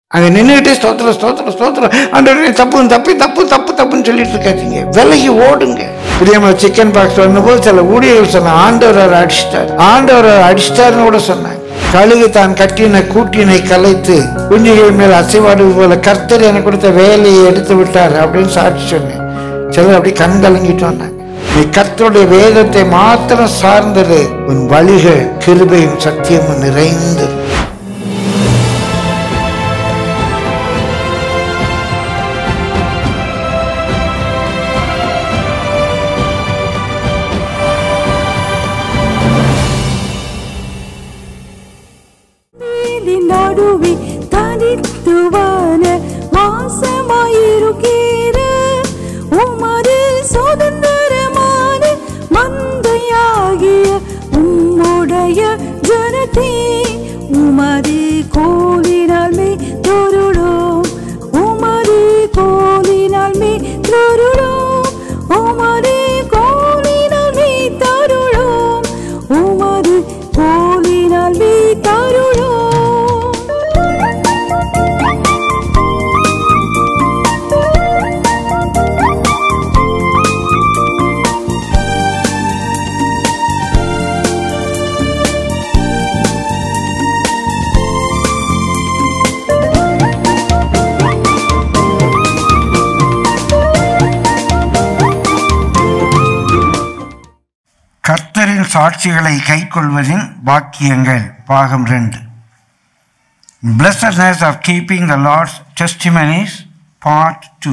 அங்கே நின்றுக்கிட்டே ஸ்தோத்திரம் ஸ்தோத்திரம் ஸ்தோத்திரம் ஆண்டவரே தப்பு தப்பு தப்பு தப்பு தப்புன்னு சொல்லிட்டு இருக்காதீங்க விலகி ஓடுங்க பிரியமா சிக்கன் பாக்ஸ் வந்தபோது சில ஊழியர்கள் சொன்னாங்க ஆண்டவர் அவரை அடிச்சிட்டார் ஆண்டவர் அவரை அடிச்சிட்டாருன்னு கூட சொன்னாங்க கழுகு தான் கட்டின கூட்டினை கலைத்து குஞ்சுகள் மேல் அசைவாடு போல கர்த்தர் எனக்கு கொடுத்த வேலையை எடுத்து விட்டார் அப்படின்னு சாட்சி சொன்னேன் சிலர் அப்படி கண் கலங்கிட்டு வந்தாங்க நீ கர்த்தருடைய வேதத்தை மாத்திரம் சார்ந்தது உன் வழிகள் கிருபையும் சத்தியமும் நிறைந்தது நீதி நடுவே தனித்துவான வாசமாயிருக்கிற உமது சுதந்திரமான மந்தையாகிய உம்முடைய ஜனத்தே உமது கோலினால் மே தொருளோம் உமது கோலினால் மே தொருளோம் உமது கோலினால் மே தருளோம் உமது கோலினால் மே தருளோம் கர்த்தரின் சாட்சிகளை கைக்கொள்வதின் பாக்கியங்கள் பாகம் ரெண்டு blessedness of keeping the Lord's testimonies part two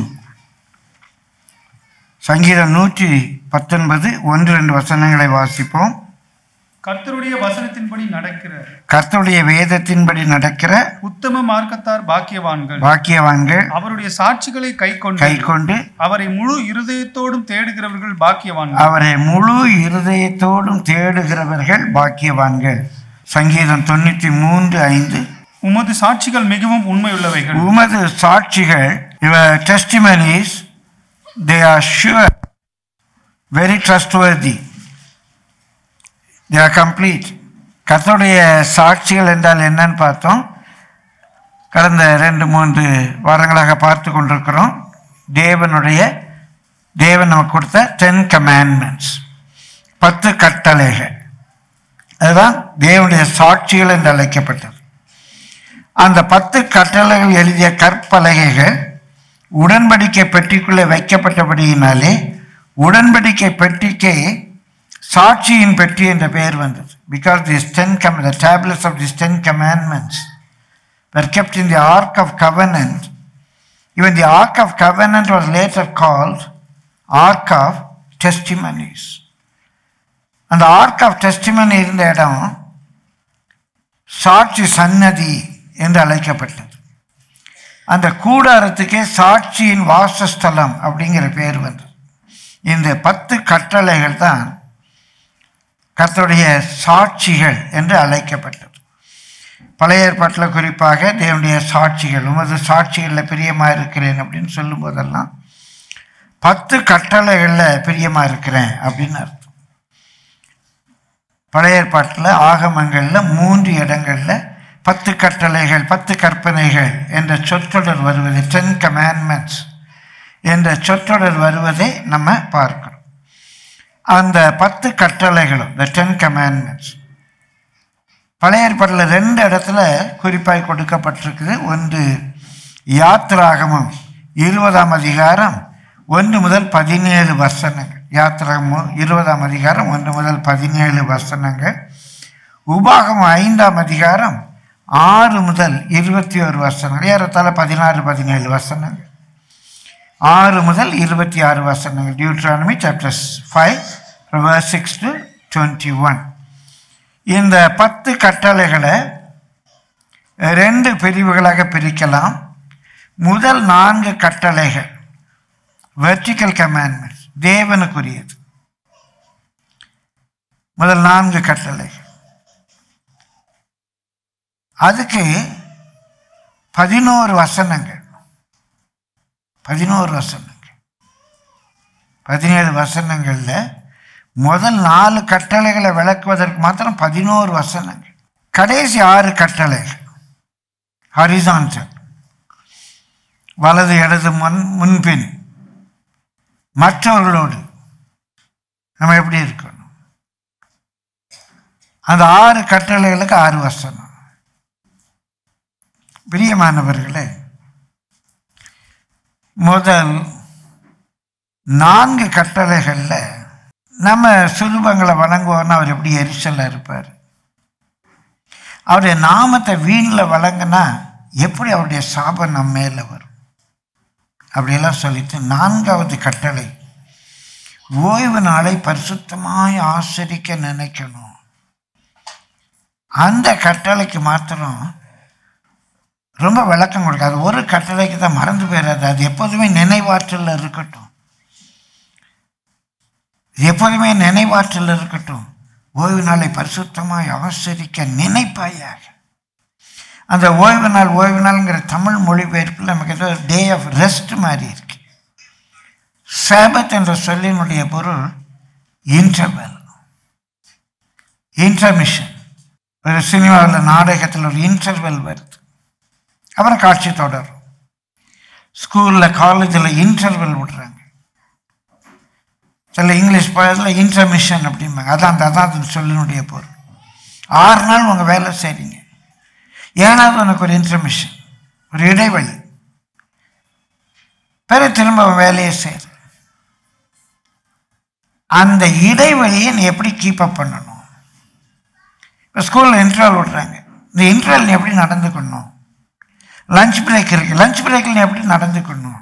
சங்கீதம் நூற்றி பத்தொன்பது ஒன்று ரெண்டு வசனங்களை வாசிப்போம் கர்த்தருடைய வசனத்தின்படி நடக்கிற கர்த்தருடைய வேதத்தின்படி நடக்கிற உத்தம மார்க்கத்தார் பாக்கியவான்கள் பாக்கியவான்கள் அவருடைய சாட்சிகளை கை கொண்டு கைக்கொண்டு அவரை முழு இருதயத்தோடும் தேடுகிறவர்கள் பாக்கியவான்கள் அவரை முழு இருதயத்தோடும் தேடுகிறவர்கள் பாக்கியவான்கள் சங்கீதம் தொண்ணூற்றி மூன்று ஐந்து உமது சாட்சிகள் மிகவும் உண்மையுள்ளவைகள் உமது சாட்சிகள் your testimonies they are sure very trustworthy they are complete கர்த்தருடைய சாட்சிகள் என்றால் என்னன்னு பார்த்தோம் கடந்த ரெண்டு மூன்று வாரங்களாக பார்த்து கொண்டிருக்கிறோம் தேவனுடைய தேவன் நமக்கு கொடுத்த டென் கமாண்ட்மெண்ட்ஸ் பத்து கட்டளைகள் அதுதான் தேவனுடைய சாட்சிகள் என்று அழைக்கப்பட்டது அந்த பத்து கட்டளைகள் எழுதிய கற்பலகைகள் உடன்படிக்கை பெட்டிக்குள்ளே வைக்கப்பட்டபடியினாலே உடன்படிக்கை பெட்டிக்கு சாட்சியின் பெட்டி என்ற பெயர் வந்தது because this ten come the tablets of this ten commandments were kept in the Ark of Covenant. Even the Ark of Covenant was later called Ark of Testimonies. அந்த Ark of Testimony இருந்த இடம் சாட்சி சன்னதி என்று அழைக்கப்பட்டது அந்த கூடாரத்துக்கே சாட்சியின் வாசஸ்தலம் அப்படிங்கிற பேர் வந்தது இந்த பத்து கட்டளைகள் தான் கர்த்தருடைய சாட்சிகள் என்று அழைக்கப்பட்டது பழைய ஏற்பாட்டில் குறிப்பாக தேவனுடைய சாட்சிகள் உமது சாட்சிகளில் பிரியமாக இருக்கிறேன் அப்படின்னு சொல்லும் போதெல்லாம் பத்து கட்டளைகளில் பிரியமாக இருக்கிறேன் அப்படின்னு அர்த்தம் பழைய ஏற்பாட்டில் ஆகமங்களில் மூன்று இடங்களில் பத்து கட்டளைகள் பத்து கற்பனைகள் என்ற சொற்றொடர் வருவது டென் கமாண்ட்மெண்ட்ஸ் என்ற சொற்றொடர் வருவதை நம்ம பார்க்கிறோம் அந்த பத்து கட்டளைகளும் த டென் கமாண்ட்மெண்ட்ஸ் பழைய ஏற்பாட்டில் ரெண்டு இடத்துல குறிப்பாய் கொடுக்கப்பட்டிருக்குது ஒன்று யாத்திராகமம் இருபதாம் அதிகாரம் ஒன்று முதல் பதினேழு வசனங்கள் யாத்திராகமம் இருபதாம் அதிகாரம் ஒன்று முதல் பதினேழு வசனங்கள் உபாகமம் ஐந்தாம் அதிகாரம் ஆறு முதல் இருபத்தி ஒரு வசனங்கள் ஏறத்தாழ பதினாறு பதினேழு வசனங்கள் ஆறு முதல் இருபத்தி ஆறு வசனங்கள் Deuteronomy chapters five verse six to twenty one இந்த பத்து கட்டளைகளை ரெண்டு பிரிவுகளாக பிரிக்கலாம் முதல் நான்கு கட்டளைகள் வெர்டிக்கல் கமாண்ட்மெண்ட்ஸ் தேவனுக்குரியது முதல் நான்கு கட்டளைகள் அதுக்கு பதினோரு வசனங்கள் பதினோரு வசனங்கள் பதினேழு வசனங்களில் முதல் நாலு கட்டளைகளை விளக்குவதற்கு மாத்திரம் பதினோரு வசனங்கள் கடைசி ஆறு கட்டளைகள் ஹரிசான்டல் வலது இடது முன் முன்பின் மற்றவர்களோடு நம்ம எப்படி இருக்கணும் அந்த ஆறு கட்டளைகளுக்கு ஆறு வசனம் பிரியமானவர்களே முதல் நான்கு கட்டளைகளில் நம்ம சுரூபங்களை வணங்குவோம்னா அவர் எப்படி எரிச்சலாக இருப்பார் அவருடைய நாமத்தை வீணில் வழங்கினா எப்படி அவருடைய சாபம் நம்ம மேலே வரும் அப்படியெல்லாம் சொல்லிட்டு நான்காவது கட்டளை ஓய்வு நாளை பரிசுத்தமாய் ஆசரிக்க நினைக்கணும் அந்த கட்டளைக்கு மாத்திரம் ரொம்ப விளக்கம் கொடுக்காது ஒரு கட்டளைக்கு தான் மறந்து போயிடாது அது எப்போதுமே நினைவாற்றலில் இருக்கட்டும் இது எப்போதுமே நினைவாற்றல் இருக்கட்டும் ஓய்வு நாளை பரிசுத்தமாய் ஆசரிக்க நினைப்பாயாக அந்த ஓய்வு நாள் ஓய்வு நாள்ங்கிற தமிழ் மொழிபெயர்ப்பில் நமக்கு ஏதோ டே ஆஃப் ரெஸ்ட் மாதிரி இருக்கு சேபத் என்ற சொல்லினுடைய பொருள் இன்டர்வல் இன்டர்மிஷன் ஒரு சினிமாவில் நாடகத்தில் ஒரு இன்டர்வல் வருது அப்புறம் காட்சி தொடரும் ஸ்கூலில் காலேஜில் இன்டர்வல் விடுறாங்க சில இங்கிலீஷ் படத்தில் இன்டர்மிஷன் அப்படிம்பாங்க அதான் அந்த அதான் அது சொல்லினுடைய பொருள் ஆறு நாள் உங்கள் வேலை செய்றீங்க ஏழாவது உனக்கு ஒரு இன்டர்மிஷன் ஒரு இடைவெளி பிறகு திரும்ப அவன் வேலையை செய்கிற அந்த இடைவெளியை நீ எப்படி கீப் அப் பண்ணணும் இப்போ ஸ்கூலில் இன்டர்வல் விடுறாங்க இந்த இன்டர்வல் நீ எப்படி நடந்துக்கணும் லஞ்ச் பிரேக் இருக்கு லஞ்ச் பிரேக்கில் நீ எப்படி நடந்துக்கணும்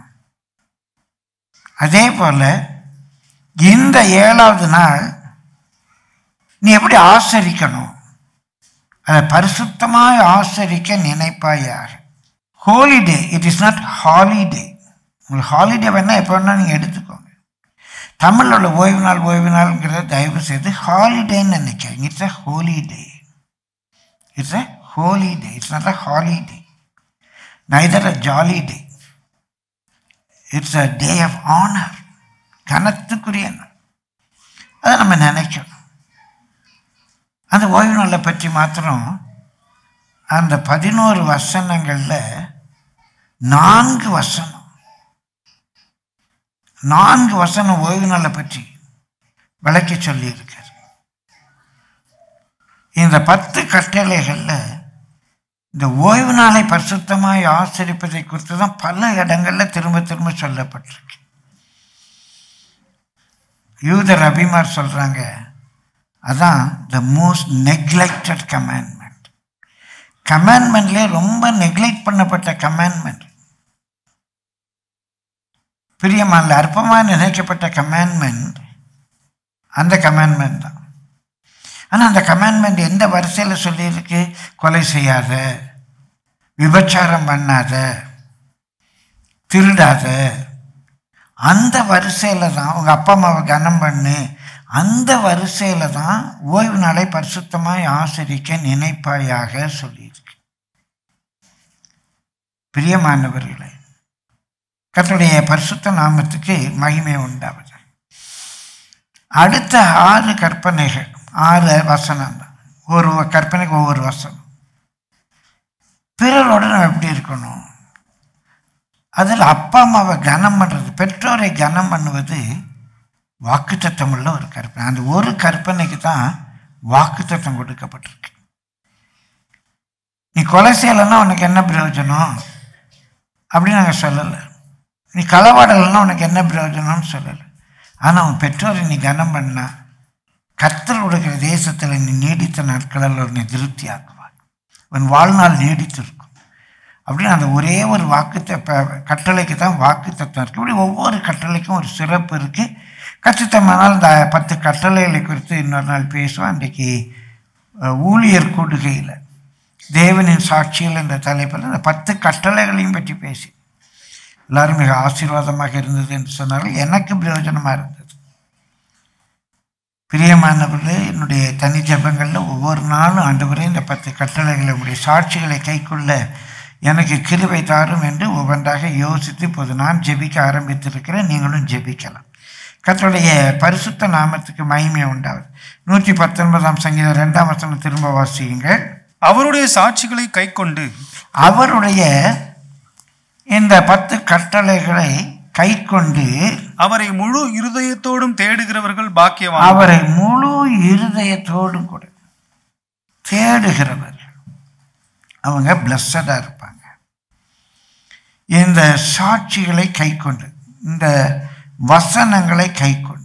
அதே போல் இந்த ஏழாவது நாள் நீ எப்படி ஆசரிக்கணும் அதை பரிசுத்தமாய் ஆசரிக்க நினைப்பாயாக holy day it is not holiday உங்களுக்கு ஹாலிடே வேணால் எப்போ வேணால் நீங்கள் எடுத்துக்கோங்க தமிழில் உள்ள ஓய்வு நாள் ஓய்வு நாள்ங்கிறத தயவு செய்து ஹாலிடேன்னு நினைக்காதீங்க it's a holy day it's a holy day it's not a holiday neither a jolly day it's a day of honour கனத்துக்குரிய நாள் அதை நம்ம நினைக்கணும் அந்த ஓய்வு நாளை பற்றி மாத்திரம் அந்த பதினோரு வசனங்களில் நான்கு வசனம் நான்கு வசனம் ஓய்வு நாளை பற்றி விளக்கி சொல்லியிருக்கார் இந்த பத்து கட்டளைகளில் இந்த ஓய்வு நாளை பரிசுத்தமாய் ஆசரிப்பதை குறித்து தான் பல இடங்களில் திரும்ப திரும்ப சொல்லப்பட்டிருக்கு யூதர் அபிமார் சொல்கிறாங்க அதான் த மோஸ்ட் நெக்லெக்டட் கமாண்ட்மெண்ட் கமாண்ட்மெண்ட்லேயே ரொம்ப நெக்லெக்ட் பண்ணப்பட்ட கமாண்ட்மெண்ட் பிரியமான அற்பமாக நினைக்கப்பட்ட கமாண்ட்மெண்ட் அந்த கமாண்ட்மெண்ட் தான் ஆனால் அந்த கமாண்ட்மெண்ட் எந்த வரிசையில் சொல்லியிருக்கு கொலை செய்யாத விபச்சாரம் பண்ணாத திருடாத அந்த வரிசையில் தான் உங்கள் அப்பா அம்மாவை கனம் பண்ணு அந்த வரிசையில் தான் ஓய்வு நாளை பரிசுத்தமாய் ஆசரிக்க நினைப்பாயாக சொல்லியிருக்கு பிரியமானவர்களே கர்த்தருடைய பரிசுத்த நாமத்துக்கு மகிமை உண்டாவது அடுத்த ஆறு கற்பனைகள் ஆறு வசனம் தான் ஒரு கற்பனைக்கு ஒவ்வொரு வசனம் பிறரோட நம்ம எப்படி இருக்கணும் அதில் அப்பா அம்மாவை கனம் பண்ணுறது பெற்றோரை கனம் பண்ணுவது வாக்குத்தத்தம் உள்ள ஒரு கற்பனை அந்த ஒரு கற்பனைக்கு தான் வாக்குத்தத்தம் கொடுக்கப்பட்டிருக்கு நீ கொலை செய்யலைன்னா உனக்கு என்ன பிரயோஜனம் அப்படின்னு நாங்கள் சொல்லலை நீ களவாடலைன்னா உனக்கு என்ன பிரயோஜனம்னு சொல்லலை ஆனால் அவன் பெற்றோரை நீ கனம் பண்ணா கத்தர் கொடுக்கிற தேசத்தில் நீ நீடித்த நாட்களில் உன்னை திருப்தி ஆக்குவார் உன் வாழ்நாள் நீடித்திருக்கும் அப்படின்னு அந்த ஒரே ஒரு வாக்கு கட்டளைக்கு தான் வாக்கு தத்துவம் இருக்குது இப்படி ஒவ்வொரு கட்டளைக்கும் ஒரு சிறப்பு இருக்குது கச்சித்தமானால் இந்த பத்து கட்டளைகளை குறித்து இன்னொரு நாள் பேசுவோம் அன்றைக்கு அஹ், ஊழியர் கூடுகையில் தேவனின் சாட்சிகள் என்ற தலைப்பில் இந்த பத்து கட்டளைகளையும் பற்றி பேசி எல்லாரும் மிக ஆசீர்வாதமாக இருந்தது என்று சொன்னார்கள் எனக்கு பிரயோஜனமாக இருந்தது பிரியமானவர்களே என்னுடைய தனி ஜபங்களில் ஒவ்வொரு நாளும் ஆண்டவரே இந்த பத்து கட்டளைகளை உடைய சாட்சிகளை கைக்கொள்ள எனக்கு கிருபை தாரும் என்று ஒவ்வொன்றாக யோசித்து இப்போது நான் ஜெபிக்க ஆரம்பித்திருக்கிறேன் நீங்களும் ஜெபிக்கலாம் கர்த்தருடைய பரிசுத்த நாமத்துக்கு மகிமை உண்டாவது நூற்றி பத்தொன்பதாம் சங்கீதம் ரெண்டாம் வசனம் திரும்ப வாசியுங்கள் அவருடைய சாட்சிகளை கைக்கொண்டு அவருடைய இந்த பத்து கட்டளைகளை கை கொண்டு அவரை முழு இருதயத்தோடும் தேடுகிறவர்கள் பாக்கியவான் அவரை முழு இருதயத்தோடும் கூட தேடுகிறவர் அவங்க பிளஸ்ஸடாக இருப்பாங்க இந்த சாட்சிகளை கை கொண்டு இந்த வசனங்களை கை கொண்டு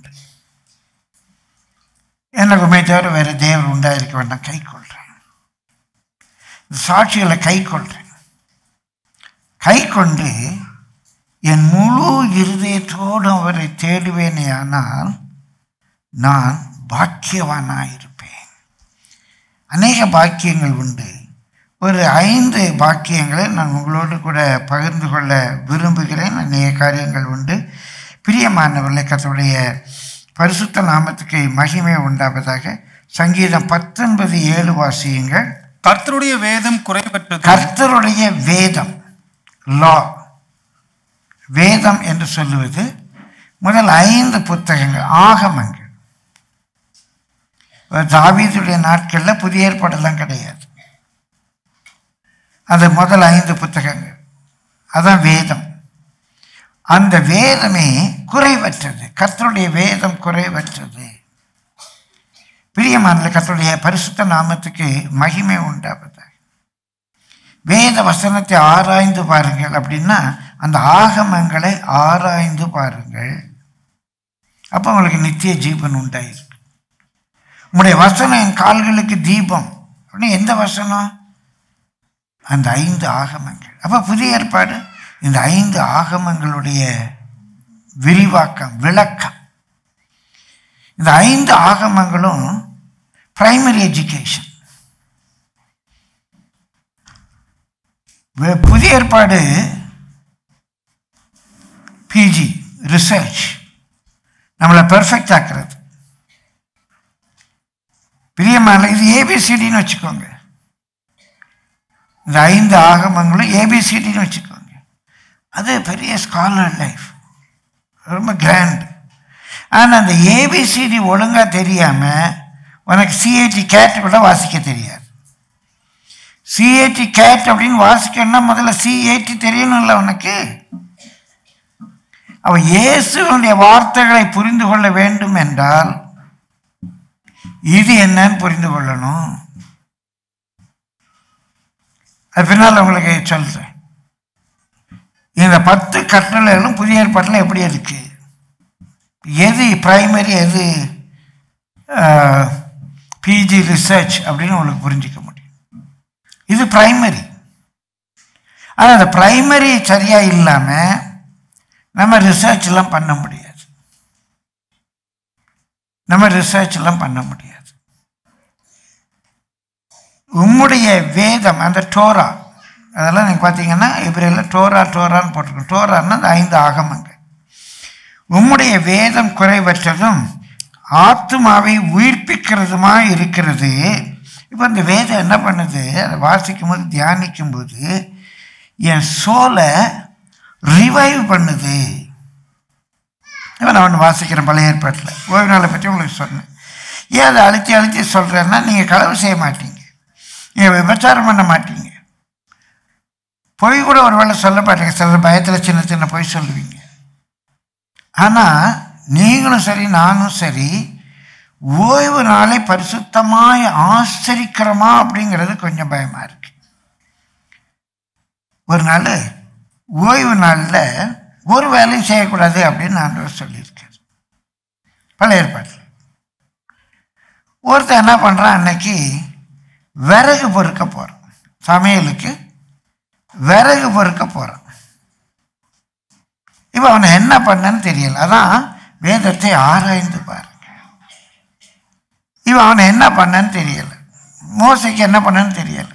எனக்குமே தவிர வேறு தேவர் உண்டாயிருக்க வேண்டாம் கை கொள்றேன் இந்த சாட்சிகளை கை கொள்றேன் கை கொண்டு என் முழு இருதயத்தோடு அவரை தேடுவேனே ஆனால் நான் பாக்கியவானாயிருப்பேன் அநேக பாக்கியங்கள் உண்டு ஒரு ஐந்து பாக்கியங்களை நான் உங்களோடு கூட பகிர்ந்து கொள்ள விரும்புகிறேன் அநேக காரியங்கள் உண்டு பிரியமானவர்களை கத்தருடைய பரிசுத்த நாமத்துக்கு மகிமை உண்டாவதாக சங்கீதம் பத்தொன்பது ஏழு வாசியுங்கள் கர்த்தருடைய வேதம் குறைவற்றது கர்த்தருடைய வேதம் லா வேதம் என்று சொல்லுவது முதல் ஐந்து புத்தகங்கள் ஆகமங்கள் தாவீதுடைய நாட்களில் புதிய ஏற்பாடெல்லாம் கிடையாது அது முதல் ஐந்து புத்தகங்கள் அதான் வேதம் அந்த வேதமே குறைவற்றது கர்த்தருடைய வேதம் குறைவற்றது பிரியமான கர்த்தருடைய பரிசுத்த நாமத்துக்கு மகிமை உண்டாவதாக வேத வசனத்தை ஆராய்ந்து பாருங்கள் அப்படின்னா அந்த ஆகமங்களை ஆராய்ந்து பாருங்கள் அப்போ உங்களுக்கு நித்திய ஜீவன் உண்டாயிருக்கு உங்களுடைய வசனம் என் கால்களுக்கு தீபம் அப்படின்னு எந்த வசனம் அந்த ஐந்து ஆகமங்கள் அப்போ புதிய ஏற்பாடு இந்த ஐந்து ஆகமங்களுடைய விரிவாக்கம் விளக்கம் இந்த ஐந்து ஆகமங்களும் பிரைமரி எஜுகேஷன் வே- புதிய ஏற்பாடு பிஜி ரிசர்ச் நம்மளை பெர்ஃபெக்ட் ஆக்குறது பிரியமான இது ஏபிசிடின்னு வச்சுக்கோங்க இந்த ஐந்து ஆகமங்களும் ஏபிசிடின்னு வச்சுக்கோங்க அது பெரிய ஸ்காலர் லைஃப் ரொம்ப கிராண்ட் ஆனால் அந்த ஏபிசிடி ஒழுங்காக தெரியாமல் உனக்கு சிஏடி கேட் கூட வாசிக்க தெரியாது சிஏடி கேட் அப்படின்னு வாசிக்கணும்னா முதல்ல சிஏடி தெரியணும்ல உனக்கு அவ இயேசுடைய வார்த்தைகளை புரிந்து கொள்ள வேண்டும் என்றால் இது என்னன்னு புரிந்து கொள்ளணும் அது பின்னால் உங்களுக்கு சொல்றேன் இந்த பத்து கட்டளைகளும் புதிய ஏற்பாட்டில் எப்படி இருக்கு எது பிரைமரி எது பிஜி ரிசர்ச் அப்படின்னு உங்களுக்கு புரிஞ்சிக்க முடியும் இது பிரைமரி ஆனால் அந்த பிரைமரி சரியாக இல்லாமல் நம்ம ரிசர்ச்லாம் பண்ண முடியாது நம்ம ரிசர்ச்லாம் பண்ண முடியாது உம்முடைய வேதம் அந்த டோரா அதெல்லாம் நீங்கள் பார்த்தீங்கன்னா இப்ரேலில் டோரா டோரான்னு போட்டிருக்கோம் டோரான்னா அந்த ஐந்து ஆகமங்கள் உம்முடைய வேதம் குறைவற்றதும் ஆத்மாவை உயிர்ப்பிக்கிறதுமா இருக்கிறது இப்போ இந்த வேதம் என்ன பண்ணுது அதை வாசிக்கும் போது தியானிக்கும் போது என் சோலை ரிவைவ் பண்ணுது இப்போ நான் ஒன்று வாசிக்கிறேன் பழைய ஏற்பாட்டில் ஓய்வு நாளை பற்றி உங்களுக்கு சொன்னேன் ஏன் அதை அழுத்தி அழுத்தி சொல்கிறேன்னா நீங்கள் களவு செய்ய மாட்டீங்க நீங்கள் விபச்சாரம் பண்ண மாட்டீங்க பொய் கூட ஒரு வேளை சொல்ல மாட்டீங்க சில பயத்தில் சின்ன சின்ன பொய் சொல்லுவீங்க ஆனால் நீங்களும் சரி நானும் சரி ஓய்வு நாளை பரிசுத்தமாய் ஆச்சரிக்கிறோமா அப்படிங்கிறது கொஞ்சம் பயமாக இருக்கு ஒரு நாள் ஓய்வு நாளில் ஒரு வேலையும் செய்யக்கூடாது அப்படின்னு ஆண்டவர் சொல்லியிருக்கார் பழைய ஏற்பாட்டில் ஒருத்தன் என்ன பண்ணுறான் அன்னைக்கு விறகு பொறுக்க போகிறான் சமையலுக்கு விறகு பொறுக்க போகிறான் இப்போ அவனை என்ன பண்ணன்னு தெரியல அதான் வேதத்தை ஆராய்ந்து பாருங்க இவன் அவனை என்ன பண்ணன்னு தெரியல மோசைக்கு என்ன பண்ணன்னு தெரியல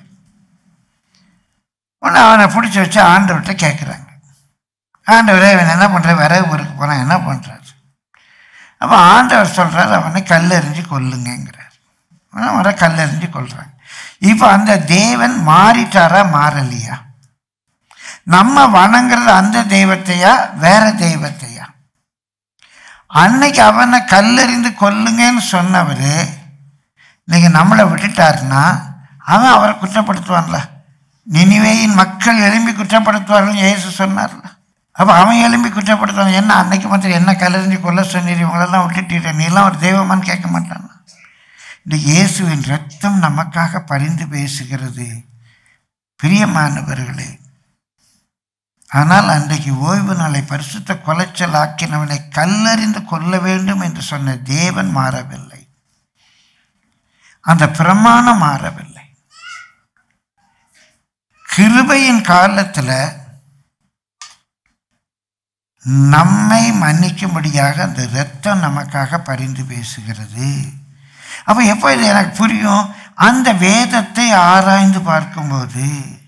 உடனே அவனை பிடிச்சி வச்சு ஆண்டவர்கிட்ட கேட்குறாங்க ஆண்டவரே இவன் என்ன பண்ணுற விறகு பொறுக்க போகிறான் என்ன பண்ணுறாரு அப்போ ஆண்டவர் சொல்கிறார் அவனை கல்லெறிஞ்சு கொல்லுங்கிறார் அவனை வர கல்லெறிஞ்சு கொல்றாங்க இப்போ அந்த தேவன் மாறிட்டாரா மாறலையா நம்ம வணங்குறது அந்த தெய்வத்தையா வேற தெய்வத்தையா அன்னைக்கு அவனை கல்லெறிந்து கொல்லுங்கன்னு சொன்னவர் இன்னைக்கு நம்மளை விட்டுட்டாருன்னா அவன் அவரை குற்றப்படுத்துவான்ல நினிவேயின் மக்கள் எழும்பி குற்றப்படுத்துவார்கள் இயேசு சொன்னார்ல அப்போ அவன் எழும்பி குற்றப்படுத்தான் என்ன அன்னைக்கு மாத்திரம் என்ன கலரிஞ்சு கொல்ல சொன்னீர் இவங்களெல்லாம் விட்டுட்டீர நீலாம் ஒரு தெய்வமான்னு கேட்க மாட்டான் இந்த இயேசுவின் ரத்தம் நமக்காக பரிந்து பேசுகிறது பிரியமானவர்களே ஆனால் அன்றைக்கு ஓய்வு நாளை பரிசுத்த கொலைச்சல் ஆக்கினவனை கல்லறிந்து கொல்ல வேண்டும் என்று சொன்ன தேவன் மாறவில்லை அந்த பிரமாணம் மாறவில்லை கிருபையின் காலத்தில் நம்மை மன்னிக்கும்படியாக அந்த இரத்தம் நமக்காக பரிந்து பேசுகிறது அப்போ எப்போ இது எனக்கு புரியும் அந்த வேதத்தை ஆராய்ந்து பார்க்கும்போது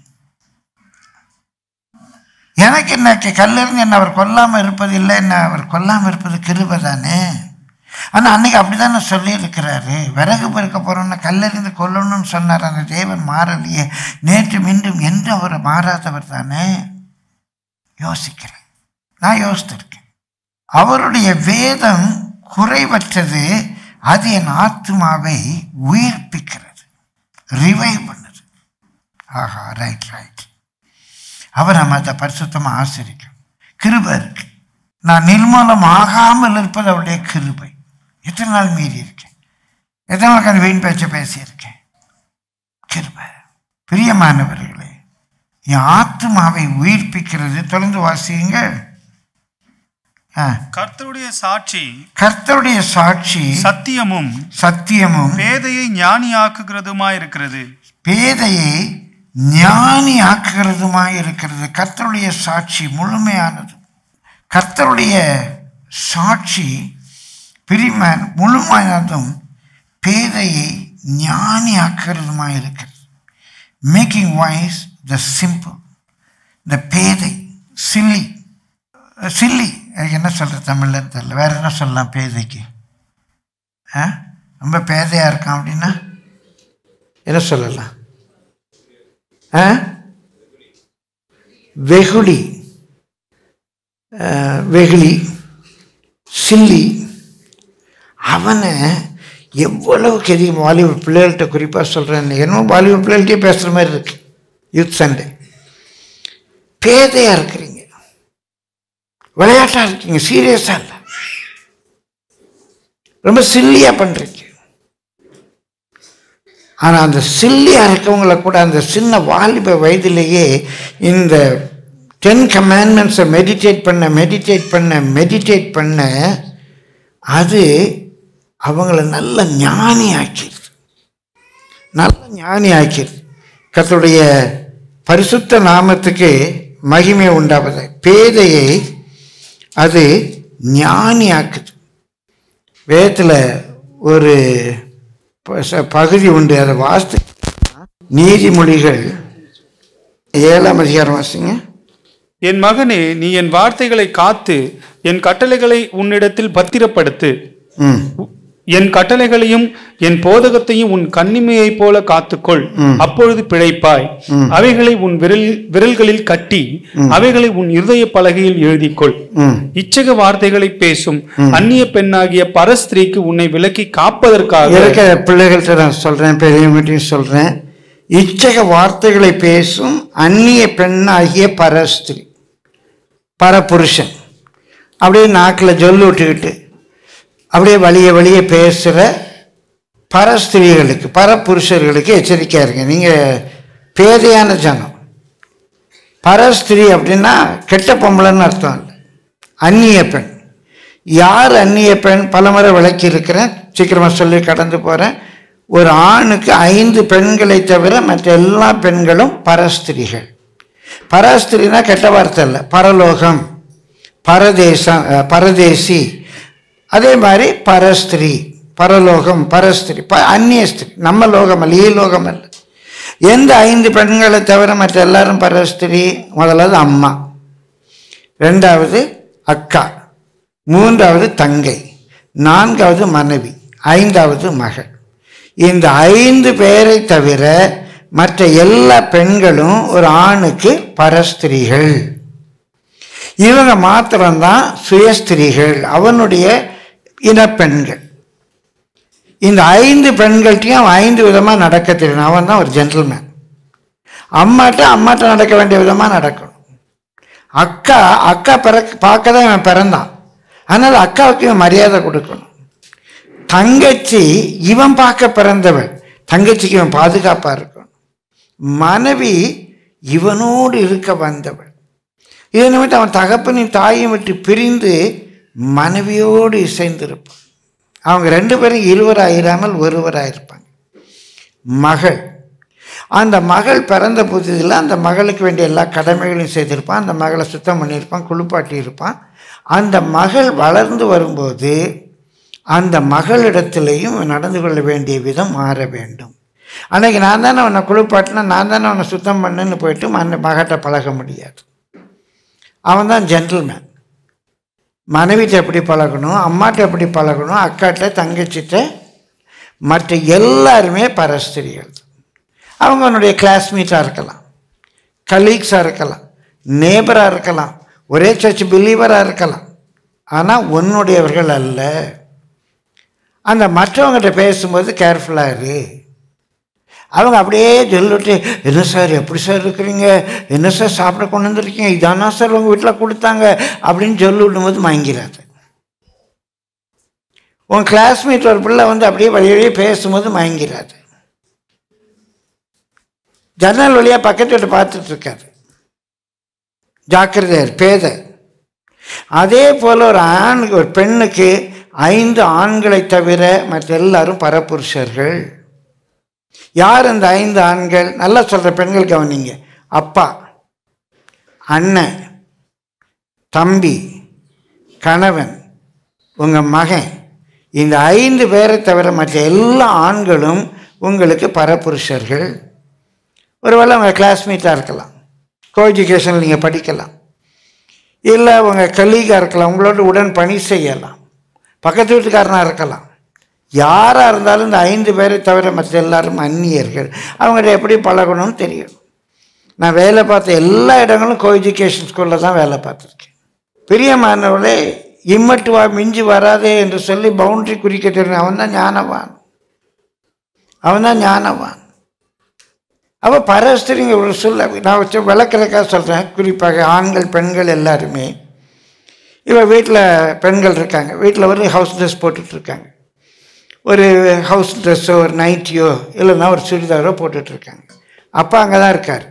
எனக்கு என்ன கல்லறிஞ்சு என்ன அவர் கொல்லாமல் இருப்பது இல்லை என்ன அவர் கொல்லாமல் இருப்பது கிருபை தானே ஆனால் அன்னைக்கு அப்படி தானே சொல்லியிருக்கிறாரு விறகு பெருக்க போகிறோன்னு கல்லறிந்து கொல்லணும்னு சொன்னார் அந்த தேவன் மாறலையே நேற்று மீண்டும் என்று அவர் மாறாதவர் தானே யோசிக்கிறேன் நான் யோசித்திருக்கேன் அவருடைய வேதம் குறைவற்றது அது என் ஆத்மாவை உயிர்ப்பிக்கிறது ரிவைவ் பண்ணுது ஆஹா ரைட் ரைட் அவர் நம்ம அதை பரிசுத்தமாக ஆசிரிக்கும் கிருபை இருக்கு நான் நிர்மூலம் ஆகாமல் இருப்பது அவருடைய கிருபை எத்தனை நாள் மீறி இருக்கேன் எத்தனை நாளுக்கு அந்த வீண் பேச்சை பேசியிருக்கேன் கிருபை பிரியமானவர்களே என் ஆத்மாவை உயிர்ப்பிக்கிறது தொடர்ந்து வாசியுங்க ஆ. கர்த்தருடைய சாட்சி கர்த்தருடைய சாட்சி சத்தியமும் சத்தியமும் பேதையை ஞானியாக்குகிறதுமாயிருக்கிறது பேதையை ஞானி ஆக்குகிறதுமாய் இருக்கிறது கர்த்தருடைய சாட்சி முழுமையானது கர்த்தருடைய சாட்சி பிரிமன் முழுமையானதும் பேதையை ஞானி ஆக்குகிறதுமாய் இருக்கிறது making wise the simple the பேதை சில்லி சில்லி அதுக்கு என்ன சொல்கிறது தமிழில் தெரியல வேறு என்ன சொல்லலாம் பேதைக்கு ஆ ரொம்ப பேதையாக இருக்கான் அப்படின்னா என்ன சொல்லலாம் ஆ வெகுளி ஆ, வெகுளி சில்லி அவனை எவ்வளவு கெதி வாலிப பிள்ளைகள்கிட்ட குறிப்பாக சொல்கிறேன் என்னமோ வாலிப பிள்ளைகள்கிட்டயே பேசுகிற மாதிரி இருக்கு யூத் சண்டே பேதையாக இருக்கிறீங்க விளையாட்டாக இருக்கீங்க சீரியஸாக இல்லை ரொம்ப சில்லியாக பண்ணுறீங்க ஆனால் அந்த சில்லியாக இருக்கவங்களை கூட அந்த சின்ன வாலிப வயதிலேயே இந்த டென் கமாண்ட்மெண்ட்ஸை மெடிடேட் பண்ண மெடிடேட் பண்ண மெடிடேட் பண்ண அது அவங்கள நல்ல ஞானி ஆக்கிடுது நல்ல ஞானி ஆக்கிடுது கர்த்தருடைய பரிசுத்த நாமத்துக்கு மகிமை உண்டாவது பேதையை அது ஞானி ஆக்குது வேதத்தில் ஒரு ப- ச- பகுதி உண்டு அதை வாஸ்து நீதிமொழிகள் ஏழாம் அதிகாரம் வாசிங்க என் மகனே நீ என் வார்த்தைகளை காத்து என் கட்டளைகளை உன்னிடத்தில் பத்திரப்படுத்து ம் என் கட்டளைகளையும் என் போதகத்தையும் உன் கண்ணிமையைப் போல காத்துக்கொள் அப்பொழுது பிழைப்பாய் அவைகளை உன் விரல் விரல்களில் கட்டி அவைகளை உன் இருதய பலகையில் எழுதிக்கொள் ம் இச்சக வார்த்தைகளை பேசும் அந்நிய பெண்ணாகிய பரஸ்திரீக்கு உன்னை விலக்கி காப்பதற்காக இருக்கிற பிள்ளைகள்கிட்ட நான் சொல்கிறேன் பெரியவங்கள்ட்டையும் சொல்கிறேன் இச்சக வார்த்தைகளை பேசும் அந்நிய பெண்ணாகிய பரஸ்திரி பரபுருஷன் அப்படியே நாக்கில் ஜொல்லு விட்டுக்கிட்டு அப்படியே வழிய வழிய பேசுகிற பரஸ்திரீகளுக்கு பரபுருஷர்களுக்கு எச்சரிக்கையாக இருங்க நீங்கள் பேதையான ஜனம் பரஸ்திரி அப்படின்னா கெட்ட பொம்பளைன்னு அர்த்தம் இல்லை அந்நிய பெண் யார் அந்நிய பெண் பலமுறை விளக்கி இருக்கிறேன் சீக்கிரமாக சொல்லி கடந்து போகிறேன் ஒரு ஆணுக்கு ஐந்து பெண்களை தவிர மற்ற எல்லா பெண்களும் பரஸ்திரிகள் பரஸ்திரினா கெட்ட வார்த்தை இல்லை பரலோகம் பரதேசம் அஹ், பரதேசி அதே மாதிரி பரஸ்திரி பரலோகம் பரஸ்திரி ப அந்நிய ஸ்திரி நம்ம லோகம் அல்ல ஈ லோகம் அல்ல எந்த ஐந்து பெண்களை தவிர மற்ற எல்லாரும் பரஸ்திரி முதலாவது அம்மா ரெண்டாவது அக்கா மூன்றாவது தங்கை நான்காவது மனைவி ஐந்தாவது மகள் இந்த ஐந்து பேரை தவிர மற்ற எல்லா பெண்களும் ஒரு ஆணுக்கு பரஸ்திரிகள் இவங்க மாத்திரம்தான் சுயஸ்திரிகள் அவனுடைய இனப்பெண்கள் இந்த ஐந்து பெண்கள்ட்டையும் அவன் ஐந்து விதமாக நடக்க தெரியணும் அவன் தான் ஒரு ஜென்டில்மேன் அம்மாட்ட அம்மாட்ட நடக்க வேண்டிய விதமாக நடக்கணும் அக்கா அக்கா பிற பார்க்க தான் இவன் பிறந்தான் அதனால் அக்காவுக்கு இவன் மரியாதை கொடுக்கணும் தங்கச்சி இவன் பார்க்க பிறந்தவன் தங்கச்சிக்கு இவன் பாதுகாப்பாக இருக்கணும் மனைவி இவனோடு இருக்க வந்தவள் இதை நிமித்தம் அவன் தகப்பனின் தாயும் விட்டு பிரிந்து மனைவியோடு இசைந்திருப்பான் அவங்க ரெண்டு பேரும் இருவராயிராமல் ஒருவராயிருப்பாங்க மகள் அந்த மகள் பிறந்த புதிதில் அந்த மகளுக்கு வேண்டிய எல்லா கடமைகளையும் செய்திருப்பான் அந்த மகளை சுத்தம் பண்ணியிருப்பான் குளிப்பாட்டி இருப்பான் அந்த மகள் வளர்ந்து வரும்போது அந்த மகளிடத்திலையும் நடந்து கொள்ள வேண்டிய விதம் மாற வேண்டும் அன்னைக்கு நான் தானே அவனை குளிப்பாட்டினா நான் தானே அவனை சுத்தம் பண்ணுன்னு போயிட்டு அந்த மகட்ட பழக முடியாது அவன் தான் ஜென்டில்மேன் மனைவிட்ட எப்படி பழகணும் அம்மாட்ட எப்படி பழகணும் அக்காட்ட தங்கச்சிட்ட மற்ற எல்லாருமே பரஸ்திரிகள் அவங்க அவனுடைய கிளாஸ்மேட்டாக இருக்கலாம் கலீக்ஸாக இருக்கலாம் நேபராக இருக்கலாம் ஒரே சர்ச் பிலீவராக இருக்கலாம் ஆனால் உன்னுடையவர்கள் அல்ல அந்த மற்றவங்ககிட்ட பேசும்போது கேர்ஃபுல்லாக இரு அவங்க அப்படியே சொல்லிட்டு என்ன சார் எப்படி சார் இருக்கிறீங்க என்ன சார் சாப்பிட கொண்டு வந்திருக்கீங்க இதானா சார் உங்கள் வீட்டில் கொடுத்தாங்க அப்படின்னு சொல்லி விடும்போது மயங்கிறாது உன் கிளாஸ்மேட் ஒரு பிள்ளை வந்து அப்படியே வழி வழியே பேசும்போது மயங்கிறாது ஜன்னல் வழியாக பக்கத்து வீட்டு பார்த்துட்டு இருக்காது ஜாக்கிரதையார் பேதை அதே போல் ஒரு ஆணுக்கு ஒரு பெண்ணுக்கு ஐந்து ஆண்களை தவிர மற்ற எல்லாரும் பரபுருஷர்கள் யார் அந்த ஐந்து ஆண்கள் நல்லா சொல்கிற பெண்கள் கவனிங்க அப்பா அண்ணன் தம்பி கணவன் உங்கள் மகன் இந்த ஐந்து பேரை தவிர மற்ற எல்லா ஆண்களும் உங்களுக்கு பரபுருஷர்கள் ஒருவேளை உங்கள் கிளாஸ்மேட்டாக இருக்கலாம் கோ எஜுகேஷனில் நீங்கள் படிக்கலாம் இல்லை உங்கள் கலீகாக இருக்கலாம் உங்களோட உடன் பணி செய்யலாம் பக்கத்து வீட்டுக்காரனாக இருக்கலாம் யாராக இருந்தாலும் இந்த ஐந்து பேரை தவிர மற்ற எல்லாரும் அந்நியர்கள் அவங்கள்ட்ட எப்படி பழகணும்னு தெரியும் நான் வேலை பார்த்த எல்லா இடங்களும் கோ எஜுகேஷன் ஸ்கூலில் தான் வேலை பார்த்துருக்கேன் பிரியமானவர்களே இம்மட்டு வா மிஞ்சி வராதே என்று சொல்லி பவுண்டரி குறிக்க தெரியும் அவன் தான் ஞானவான் அவன் தான் ஞானவான் அவ பரஸ்திரிங்க ஒரு சொல்ல நான் வச்சு விளக்குறதுக்காக சொல்கிறேன் குறிப்பாக ஆண்கள் பெண்கள் எல்லாருமே இவ வீட்டில் பெண்கள் இருக்காங்க வீட்டில் ஒரு ஹவுஸ் ட்ரெஸ் போட்டுட்ருக்காங்க ஒரு ஹவுஸ் ட்ரெஸ்ஸோ ஒரு நைட்டியோ இல்லைன்னா ஒரு சுடிதாரோ போட்டுட்ருக்காங்க அப்பா அங்கே தான் இருக்கார்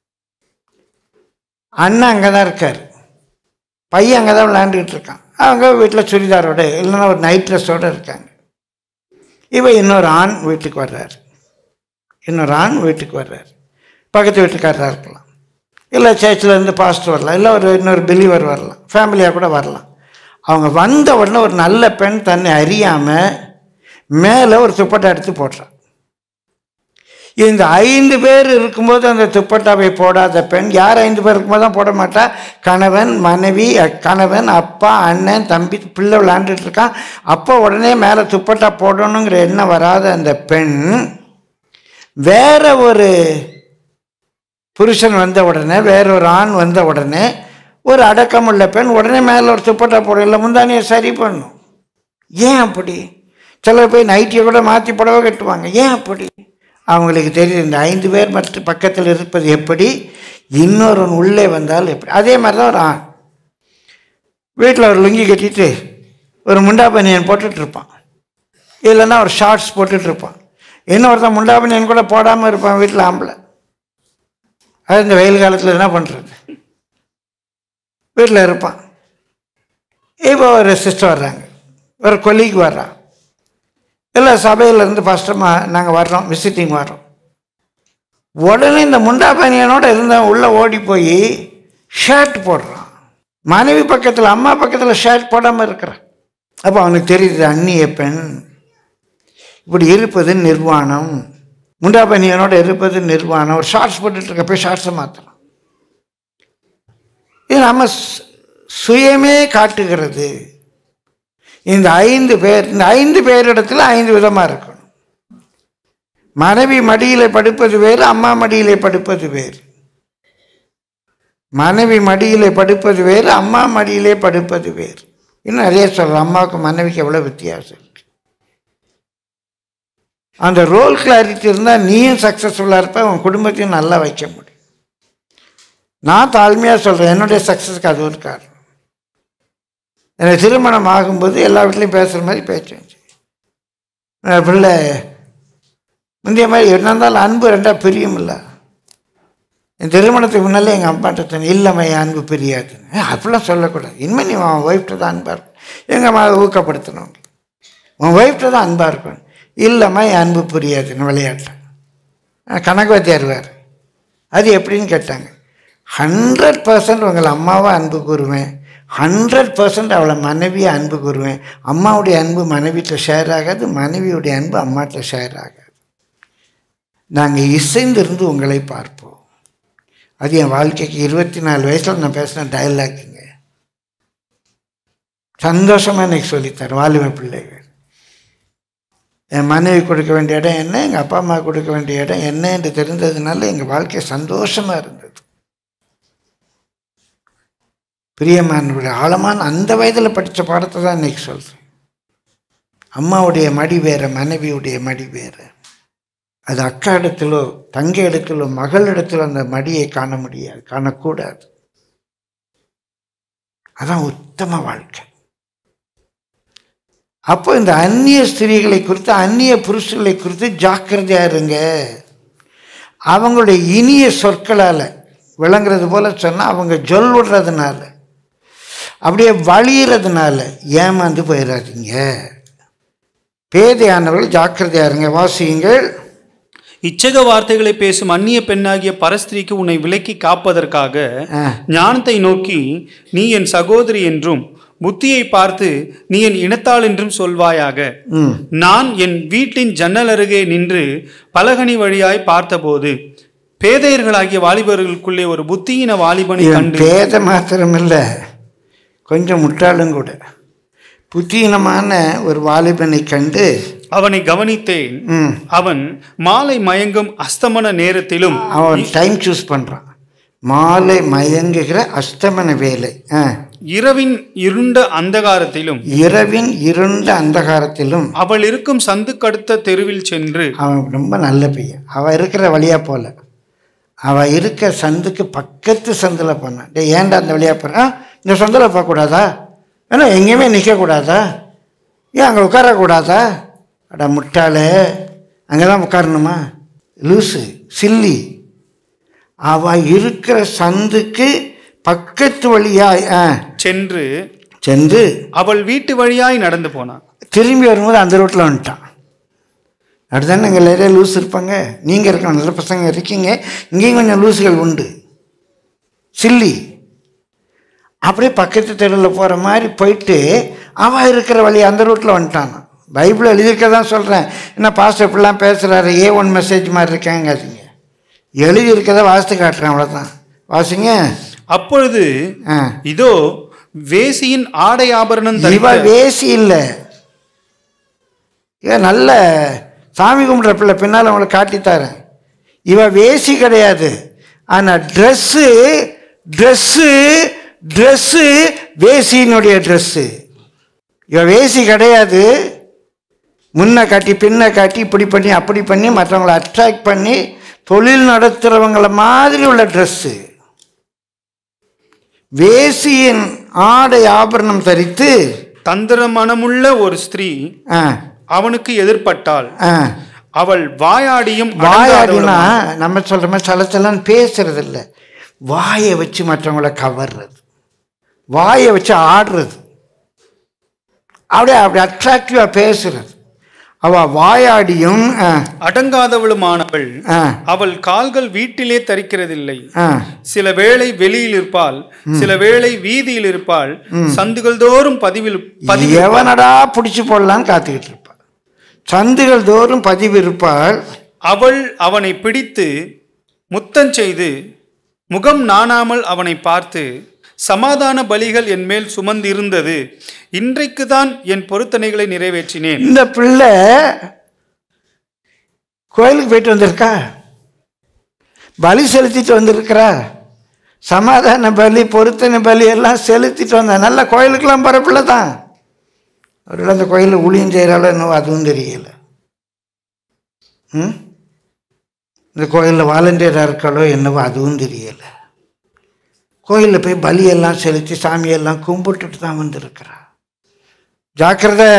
அண்ணன் அங்கே தான் இருக்கார் பையன் அங்கே தான் விளையாண்டுக்கிட்டு இருக்கான் அவங்க வீட்டில் சுடிதாரோட இல்லைன்னா ஒரு நைட் ட்ரெஸ்ஸோடு இருக்காங்க இவ இன்னொரு ஆண் வீட்டுக்கு வர்றார் இன்னொரு ஆண் வீட்டுக்கு வர்றார் பக்கத்து வீட்டுக்காரராக இருக்கலாம் இல்லை சர்ச்சில் இருந்து பாஸ்டர் வரலாம் இல்லை ஒரு இன்னொரு பிலீவர் வரலாம் ஃபேமிலியாக கூட வரலாம் அவங்க வந்த உடனே ஒரு நல்ல பெண் தன்னை அறியாமல் மேலே ஒரு துப்பட்டா எடுத்து போடுறான் இந்த ஐந்து பேர் இருக்கும்போது அந்த துப்பட்டாவை போடாத பெண் யார் ஐந்து பேர் இருக்கும்போது தான் போட மாட்டா கணவன் மனைவி அ- கணவன் அப்பா அண்ணன் தம்பி பிள்ளை விளாண்டுட்டு இருக்கான் அப்போ உடனே மேலே துப்பட்டா போடணுங்கிற எண்ணம் வராத அந்த பெண் வேற ஒரு புருஷன் வந்த உடனே வேற ஒரு ஆண் வந்த உடனே ஒரு அடக்கமுள்ள பெண் உடனே மேலே ஒரு துப்பட்டா போட இல்லை முந்தானியை சரி பண்ணும் ஏன் அப்படி சிலர் போய் நைட்டியை கூட மாற்றி புடவை கட்டுவாங்க ஏன் அப்படி அவங்களுக்கு தெரியுது இந்த ஐந்து பேர் மற்ற பக்கத்தில் இருப்பது எப்படி இன்னொருவன் உள்ளே வந்தால் எப்படி அதே மாதிரி தான் ஒரு ஆண் வீட்டில் ஒரு லுங்கி கட்டிட்டு ஒரு முண்டா பனியன் போட்டுட்டு இருப்பான் இல்லைன்னா ஒரு ஷார்ட்ஸ் போட்டுட்டு இருப்பான் இன்னொருத்தன் முண்டா பனியன் கூட போடாமல் இருப்பான் வீட்டில் ஆம்பளை அது இந்த வெயில் காலத்தில் என்ன பண்ணுறது வீட்டில் இருப்பான் இப்போ ஒரு சிஸ்டர் வர்றாங்க ஒரு கொல்லிக்கு வர்றான் இல்லை சபையிலேருந்து ஃபஸ்ட்டமாக நாங்கள் வர்றோம் விசிட்டிங் வர்றோம் உடனே இந்த முண்டா பனியனோட இருந்தவன் உள்ளே ஓடி போய் ஷர்ட் போடுறான் மனைவி பக்கத்தில் அம்மா பக்கத்தில் ஷர்ட் போடாமல் இருக்கிறான் அப்போ அவனுக்கு தெரியுது அந்நிய பெண் இப்படி இருப்பது நிர்வாணம் முண்டா பனியனோட இருப்பது நிர்வாணம் ஒரு ஷார்ட்ஸ் போட்டுட்டு இருக்க போய் ஷார்ட்ஸை மாற்றலாம் இது நம்ம சு- சுயமே காட்டுகிறது இந்த ஐந்து பேர் இந்த ஐந்து பேரிடத்துல ஐந்து விதமாக இருக்கணும் மனைவி மடியிலே படுப்பது வேறு அம்மா மடியிலே படுப்பது வேறு மனைவி மடியிலே படுப்பது வேறு அம்மா மடியிலே படுப்பது வேறு இன்னும் நிறைய சொல்கிறேன் அம்மாவுக்கு மனைவிக்கு எவ்வளோ வித்தியாசம் இருக்கு அந்த ரோல் கிளாரிட்டி இருந்தால் நீயும் சக்ஸஸ்ஃபுல்லாக இருப்ப உன் குடும்பத்தையும் நல்லா வைக்க முடியும் நான் தாழ்மையாக சொல்கிறேன் என்னுடைய சக்ஸஸ்க்கு அது ஒரு காரணம் எனக்கு திருமணம் ஆகும்போது எல்லா வீட்லையும் பேசுகிற மாதிரி பேச்சு வந்துச்சு. என் பிள்ளை முந்தைய மாதிரி என்ன இருந்தாலும் அன்பு ரெண்டாக பிரியும் இல்லை என் திருமணத்துக்கு முன்னாலே எங்கள் அம்மாட்ட சொன்னேன் இல்லைம்மா என் அன்பு பிரியாதுன்னு ஏ, அப்படிலாம் சொல்லக்கூடாது இனிமேல் நீ உன் ஒய்ஃப்ட்ட தான் அன்பாக இருக்கும் எங்கள் அம்மா அதை ஊக்கப்படுத்தணும் உன் ஒய்ஃப்ட்ட தான் அன்பாக இருக்கும் இல்லைம்மா என் அன்பு புரியாதுன்னு விளையாட்டேன் கணக்குவாத்தியார் வேறு அது எப்படின்னு கேட்டாங்க ஹண்ட்ரட் பர்சன்ட் உங்களை அம்மாவை அன்பு கூறுவேன் ஹண்ட்ரட் பர்சன்ட் அவளை மனைவியை அன்பு கூறுவேன் அம்மாவுடைய அன்பு மனைவிட்ட ஷேர் ஆகாது மனைவியுடைய அன்பு அம்மாட்ட ஷேர் ஆகாது நாங்கள் இசைந்திருந்து உங்களை பார்ப்போம் அது என் வாழ்க்கைக்கு இருபத்தி நாலு வயசில் நான் பேசின டயலாக்குங்க சந்தோஷமாக எனக்கு சொல்லித்தரேன் வாலிப பிள்ளைகள் என் மனைவி கொடுக்க வேண்டிய இடம் என்ன எங்கள் அப்பா அம்மா கொடுக்க வேண்டிய இடம் என்ன என்று தெரிந்ததுனால எங்கள் வாழ்க்கை சந்தோஷமாக இருந்தது பிரியமானவருடைய ஆழமான அந்த வயதில் படித்த பாடத்தை தான் இன்னைக்கு சொல்கிறேன் அம்மாவுடைய மடி வேற மனைவியுடைய மடி வேற அது அக்கா இடத்திலோ தங்க இடத்திலோ மகள் இடத்திலோ அந்த மடியை காண முடியாது காணக்கூடாது அதான் உத்தம வாழ்க்கை அப்போ இந்த அந்நிய ஸ்திரீகளை குறித்து அந்நிய புருஷர்களை குறித்து ஜாக்கிரதையா இருங்க அவங்களுடைய இனிய சொற்களால் விளங்குறது போல சொன்னால் அவங்க ஜொல் விடுறதுனால அப்படியே வழியிறதுனால ஏமாந்து போயிடாதீங்க பேதையானவர்கள் ஜாக்கிரதையா இருங்க வாசியுங்கள் இச்சக வார்த்தைகளை பேசும் அந்நிய பெண்ணாகிய பரஸ்திரிக்கு உன்னை விலக்கி காப்பதற்காக ஆ. ஞானத்தை நோக்கி நீ என் சகோதரி என்றும் புத்தியை பார்த்து நீ என் இனத்தாள் என்றும் சொல்வாயாக ம் நான் என் வீட்டின் ஜன்னல் அருகே நின்று பலகனி வழியாய் பார்த்தபோது பேதையர்களாகிய வாலிபர்களுக்குள்ளே ஒரு புத்தியின வாலிபனை இவன் கண்டு பேத மாத்திரமில்லை கொஞ்சம் முட்டாளும் கூட புத்தீனமான ஒரு வாலிபனை கண்டு அவனை கவனித்தேன் ம் அவன் மாலை மயங்கும் அஸ்தமன நேரத்திலும் அவன் டைம் சூஸ் பண்ணுறான் மாலை மயங்குகிற அஸ்தமன வேலை ஆ இரவின் இருண்ட அந்தகாரத்திலும் இரவின் இருண்ட அந்தகாரத்திலும் அவள் இருக்கும் சந்துக்கடுத்த தெருவில் சென்று அவன் ரொம்ப நல்ல பையன் அவள் இருக்கிற வழியாக போகல அவள் இருக்க சந்துக்கு பக்கத்து சந்தில் போனான் டேய் ஏன்டா அந்த வழியாக போகிறான் இந்த சந்தில் போகக்கூடாதா ஏன்னா எங்கேயுமே நிற்கக்கூடாதா ஏன் அங்கே உட்காரக்கூடாதா அடா முட்டாளே அங்கே தான் உட்காரணுமா லூசு சில்லி அவள் இருக்கிற சந்துக்கு பக்கத்து வழியாய் ஆ சென்று சென்று அவள் வீட்டு வழியாய் நடந்து போனான் திரும்பி வரும்போது அந்த ரோட்டில் வந்துட்டான் அடுத்தானே இங்கே நிறைய லூஸ் இருப்பாங்க நீங்கள் இருக்க நல்ல பசங்க இருக்கீங்க இங்கேயும் கொஞ்சம் லூசுகள் உண்டு சில்லி அப்படியே பக்கத்து தெருவில் போகிற மாதிரி போயிட்டு அவன் இருக்கிற வழி அந்த ரூட்டில் வந்துட்டான் பைபிள் எழுதியிருக்க தான் சொல்கிறேன் என்ன பாஸ்டர் இப்படிலாம் பேசுகிறாரு ஏ ஒன் மெசேஜ் மாதிரி இருக்காங்காதீங்க எழுதியிருக்கதை வாசித்து காட்டுறேன் அவ்வளோதான் வாசிங்க அப்பொழுது ஆ இதோ வேசியின் ஆடை ஆபரணம் இவ தரித்த வேசி இல்லை இவ நல்ல சாமி கும்பிட்ற பிள்ளை பின்னால் அவங்களை காட்டித்தாரேன் இவ வேசி கிடையாது ஆனால் ட்ரெஸ்ஸு ட்ரெஸ்ஸு ட்ரெஸ்ஸு வேசியினுடைய ட்ரெஸ்ஸு இவ வேசி கிடையாது முன்ன காட்டி பின்ன காட்டி இப்படி பண்ணி அப்படி பண்ணி மற்றவங்களை அட்ராக்ட் பண்ணி தொழில் நடத்துகிறவங்கள மாதிரி உள்ள ட்ரெஸ்ஸு வேசியின் ஆடை ஆபரணம் தரித்து தந்திர மனமுள்ள ஒரு ஸ்திரீ ஆ அவனுக்கு எதிர்ப்பட்டாள் ஆ அவள் வாயாடியும் வாயாடினா அடங்காதவளுமாய் நம்ம சொல்கிற மாதிரி சலச்சலன்னு பேசுறது இல்லை வாயை வச்சு மற்றவங்கள கவர்றது வாயை வச்சு ஆடுறது அப்படியே அப்படி அட்ராக்டிவாக பேசுறது அவ வாயாடியும் ஆ, அடங்காதவளுமானவள் ஆ, அவள் கால்கள் வீட்டிலே தரிக்கிறதில்லை ஆ, சில வேளை வெளியில் இருப்பாள் சில வேளை வீதியில் இருப்பாள் சந்துகள் தோறும் பதிவில் பதிவு எவனடா பிடிச்சி போடலான்னு காத்துக்கிட்டு இருப்பாள் சந்துகள் தோறும் பதிவு இருப்பாள் அவள் அவனை பிடித்து முத்தம் செய்து முகம் நாணாமல் அவனை பார்த்து சமாதான பலிகள் என் மேல் சுமந்திருந்தது இன்றைக்கு தான் என் பொருத்தனைகளை நிறைவேற்றினேன் இந்த பிள்ளை கோயிலுக்கு போயிட்டு வந்திருக்கா பலி செலுத்திட்டு வந்திருக்கிறா சமாதான பலி பொருத்தனை பலி எல்லாம் செலுத்திட்டு வந்தா நல்ல கோயிலுக்கெல்லாம் போகிற பிள்ளை தான் ஒரு அந்த கோயிலில் ஊழியம் செய்கிறாளோ என்னவோ அதுவும் தெரியல ம் இந்த கோயிலில் வாலண்டியராக இருக்காளோ என்னவோ அதுவும் தெரியல கோயிலில் போய் பலியெல்லாம் செலுத்தி சாமியெல்லாம் கும்பிட்டுட்டு தான் வந்திருக்கிறா ஜாக்கிரதை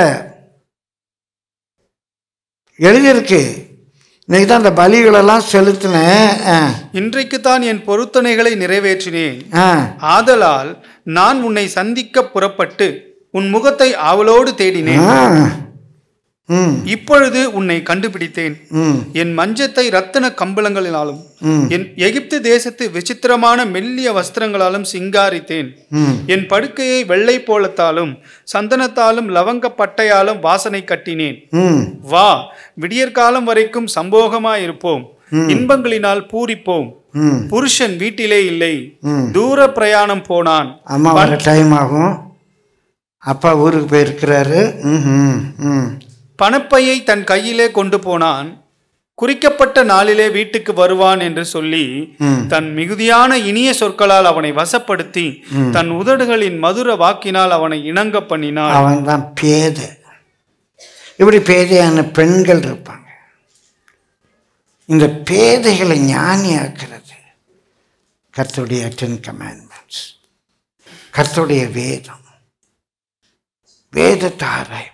எழுதியிருக்கு இன்னைக்கு தான் அந்த பலிகளெல்லாம் செலுத்தினேன் ஆ, இன்றைக்குத்தான் என் பொருத்தனைகளை நிறைவேற்றினேன் ஆ ஆதலால் நான் உன்னை சந்திக்க புறப்பட்டு உன் முகத்தை ஆவலோடு தேடினேன் ஆ. ம் இப்பொழுது உன்னை கண்டுபிடித்தேன் ம் என் மஞ்சத்தை ரத்தின கம்பளங்களினாலும் ம் என் எகிப்து தேசத்து விசித்திரமான மெல்லிய வஸ்திரங்களாலும் சிங்காரித்தேன் ம் என் படுக்கையை வெள்ளை போலத்தாலும் சந்தனத்தாலும் லவங்க பட்டையாலும் வாசனை கட்டினேன் ம் வா விடியற்காலம் வரைக்கும் சம்போகமாயிருப்போம் இன்பங்களினால் பூரிப்போம் ம் புருஷன் வீட்டிலே இல்லை ம். தூர பிரயாணம் போனான் அம்மா வர டைம் ஆகும் அப்பா ஊருக்கு போயிருக்கிறாரு ம் ம் ம் பணப்பையை தன் கையிலே கொண்டு போனான் குறிக்கப்பட்ட நாளிலே வீட்டுக்கு வருவான் என்று சொல்லி ம். தன் மிகுதியான இனிய சொற்களால் அவனை வசப்படுத்தி தன் உதடுகளின் மதுர வாக்கினால் அவனை இணங்க பண்ணினாள் அவன் தான் பேதை இப்படி பேதையான பெண்கள் இருப்பாங்க இந்த பேதைகளை ஞானியாக்குறது கர்த்தருடைய டென் கமாண்ட்மெண்ட்ஸ் கர்த்தருடைய வேதம் வேதத்தை ஆராய்வது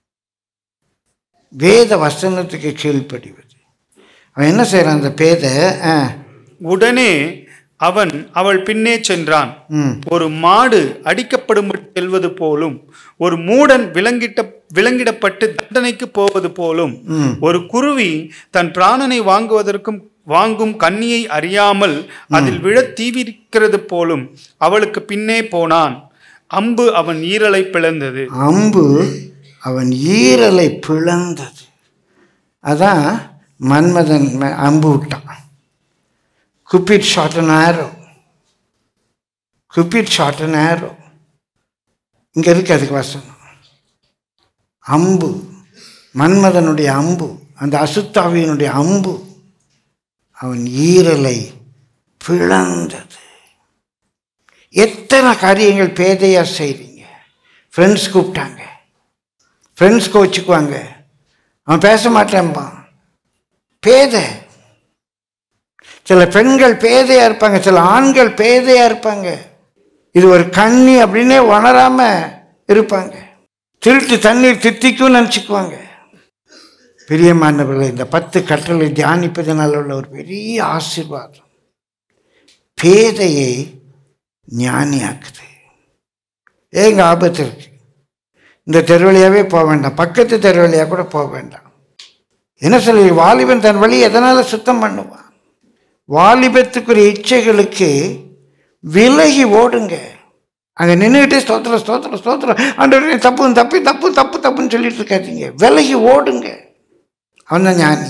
வேத வசனத்துக்கு கீழ்ப்படிவது அவன் என்ன செய்கிறான் அந்த பேதை ஆ, உடனே அவன் அவள் பின்னே சென்றான் ம் ஒரு மாடு அடிக்கப்படும்படி செல்வது போலும் ஒரு மூடன் விலங்கிட்ட விலங்கிடப்பட்டு தண்டனைக்கு போவது போலும் ம் ஒரு குருவி தன் பிராணனை வாங்குவதற்கும் வாங்கும் கன்னியை அறியாமல் அதில் விழத் தீவிரிக்கிறது போலும் அவளுக்கு பின்னே போனான் அம்பு அவன் ஈரலை பிளந்தது அம்பு அவன் ஈரலை பிளந்தது அதான் மன்மதன் மே- அம்பு விட்டான் Cupid shot an arrow Cupid shot an arrow இங்கே இருக்கு அதுக்கு வசனம் அம்பு மன்மதனுடைய அம்பு அந்த அசுத்தாவியனுடைய அம்பு அவன் ஈரலை பிளந்தது எத்தனை காரியங்கள் பேதையா செய்றீங்க ஃப்ரெண்ட்ஸ் கூப்பிட்டாங்க ஃப்ரெண்ட்ஸ் கோச்சுக்குவாங்க அவன் பேச மாட்டேன்பான் பேதை சில பெண்கள் பேதையா இருப்பாங்க சில ஆண்கள் பேதையா இருப்பாங்க இது ஒரு கண்ணி அப்படின்னே உணராம இருப்பாங்க திருட்டு தண்ணீர் தித்திக்கும் நினச்சிக்குவாங்க பிரியமானவர்களே இந்த பத்து கட்டளை தியானிப்பதனால் உள்ள ஒரு பெரிய ஆசீர்வாதம் பேதையை ஞானியாக்குது ஏங்க ஆபத்து இருக்கு இந்த தெருவழியாவே போக வேண்டாம் பக்கத்து தெருவழியா கூட போக வேண்டாம் என்ன சொல்லி வாலிபன் தன் வழி எதனால சுத்தம் பண்ணுவான் வாலிபத்துக்குரிய இச்சைகளுக்கு விலகி ஓடுங்க அங்கே நின்றுக்கிட்டே ஸ்தோத்திரம் ஸ்தோத்திரம் ஸ்தோத்திரம் ஆண்டவரே தப்பு தப்பு தப்பு தப்பு தப்புன்னு சொல்லிட்டு இருக்காதீங்க விலகி ஓடுங்க அவன் தான் ஞானி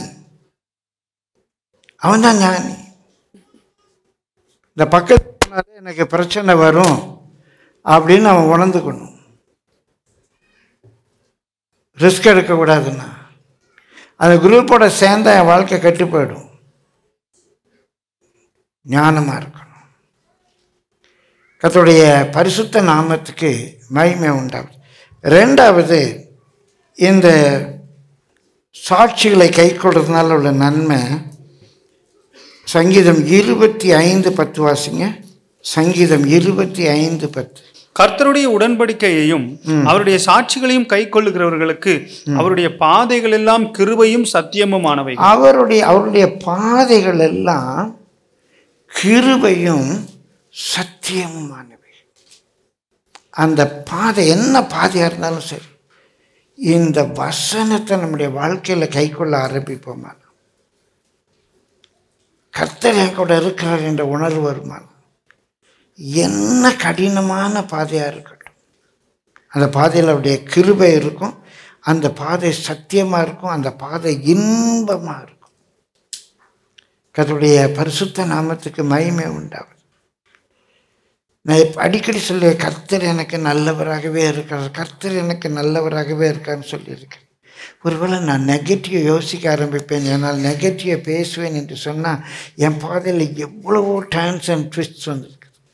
அவன் தான் ஞானி இந்த பக்கத்து எனக்கு பிரச்சனை வரும் அப்படின்னு அவன் உணர்ந்துக்கணும் ரிஸ்க் எடுக்கக்கூடாதுன்னா அந்த குரூப்போட சேர்ந்தா என் வாழ்க்கை கெட்டு போயிடும் ஞானமாக இருக்கணும் கர்த்தருடைய பரிசுத்த நாமத்துக்கு மகிமை உண்டாகுது ரெண்டாவது இந்த சாட்சிகளை கை கொள்றதுனால உள்ள நன்மை சங்கீதம் இருபத்தி ஐந்து பத்து வாசிங்க சங்கீதம் இருபத்தி ஐந்து பத்து கர்த்தருடைய உடன்படிக்கையையும் அவருடைய சாட்சிகளையும் கை கொள்ளுகிறவர்களுக்கு அவருடைய பாதைகள் எல்லாம் கிருபையும் சத்தியமுமானவை அவருடைய அவருடைய பாதைகள் எல்லாம் கிருபையும் சத்தியமுமானவை அந்த பாதை என்ன பாதையாக இருந்தாலும் சரி இந்த வசனத்தை நம்முடைய வாழ்க்கையில் கைக்கொள்ள ஆரம்பிப்போமா கர்த்தர் என் கூட இருக்கிறார் என்ற உணர்வு வருமா என்ன கடினமான பாதையாக இருக்கட்டும் அந்த பாதையில் அவருடைய கிருபை இருக்கும் அந்த பாதை சத்தியமாக இருக்கும் அந்த பாதை இன்பமாக இருக்கும் கர்த்தருடைய பரிசுத்த நாமத்துக்கு மகிமை உண்டாகுது நான் இப்ப அடிக்கடி சொல்லி கர்த்தர் எனக்கு நல்லவராகவே இருக்கிறார் கர்த்தர் எனக்கு நல்லவராகவே இருக்கான்னு சொல்லியிருக்கேன் ஒருவேளை நான் நெகட்டிவ் யோசிக்க ஆரம்பிப்பேன் என்னால் நெகட்டிவை பேசுவேன் என்று சொன்னால் என் பாதையில் எவ்வளவோ டான்ஸ் அண்ட் ட்விஸ்ட் வந்திருக்குது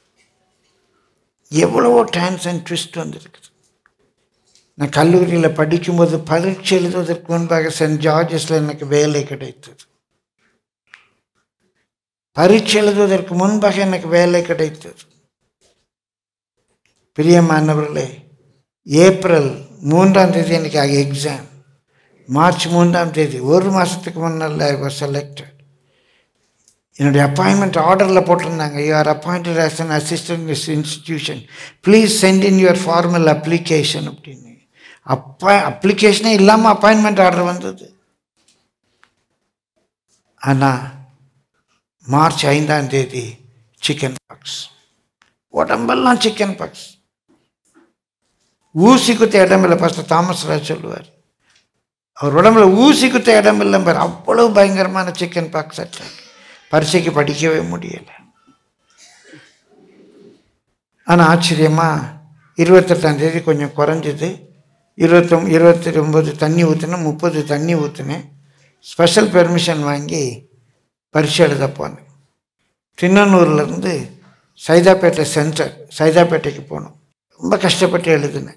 எவ்வளவோ டான்ஸ் அண்ட் ட்விஸ்ட் வந்திருக்குது நான் கல்லூரியில் படிக்கும்போது பரீட்சை எழுதுவதற்கு முன்பாக சென்ட் ஜார்ஜஸில் எனக்கு வேலை கிடைத்தது பரீட்சை எழுதுவதற்கு முன்பாக எனக்கு வேலை கிடைத்தது பிரியமானவர்களே ஏப்ரல் மூன்றாம் தேதி எனக்கு எக்ஸாம் மார்ச் மூன்றாம் தேதி ஒரு மாதத்துக்கு முன்னால் ஐ வாஸ் செலக்டட் என்னுடைய அப்பாயின்மெண்ட் ஆர்டரில் போட்டிருந்தாங்க you are appointed as an assistant this institution please send in your formal application அப்படின்னு அப்பா அப்ளிகேஷனே இல்லாமல் அப்பாயின்மெண்ட் ஆர்டர் வந்தது ஆனால் மார்ச் ஐந்தாம் தேதி சிக்கன் பாக்ஸ் உடம்பெல்லாம் சிக்கன் பாக்ஸ் ஊசி குத்த இடம் இல்லை ஃபஸ்ட்டு தாமஸ் ராஜ் சொல்லுவார் அவர் உடம்புல ஊசி குத்த இடம் இல்லை பார் அவ்வளவு பயங்கரமான சிக்கன் பாக்ஸ் அட்டாக் பரீட்சைக்கு படிக்கவே முடியலை ஆனால் ஆச்சரியமாக இருபத்தெட்டாம் தேதி கொஞ்சம் குறைஞ்சிது இருபத்தொம் இருபத்தி ஒம்பது தண்ணி ஊற்றினேன் முப்பது தண்ணி ஊற்றினேன் ஸ்பெஷல் பெர்மிஷன் வாங்கி பரீட்சை எழுத போனேன் சின்னனூர்லேருந்து சைதாப்பேட்டை சென்டர் சைதாப்பேட்டைக்கு போனோம் ரொம்ப கஷ்டப்பட்டு எழுதினேன்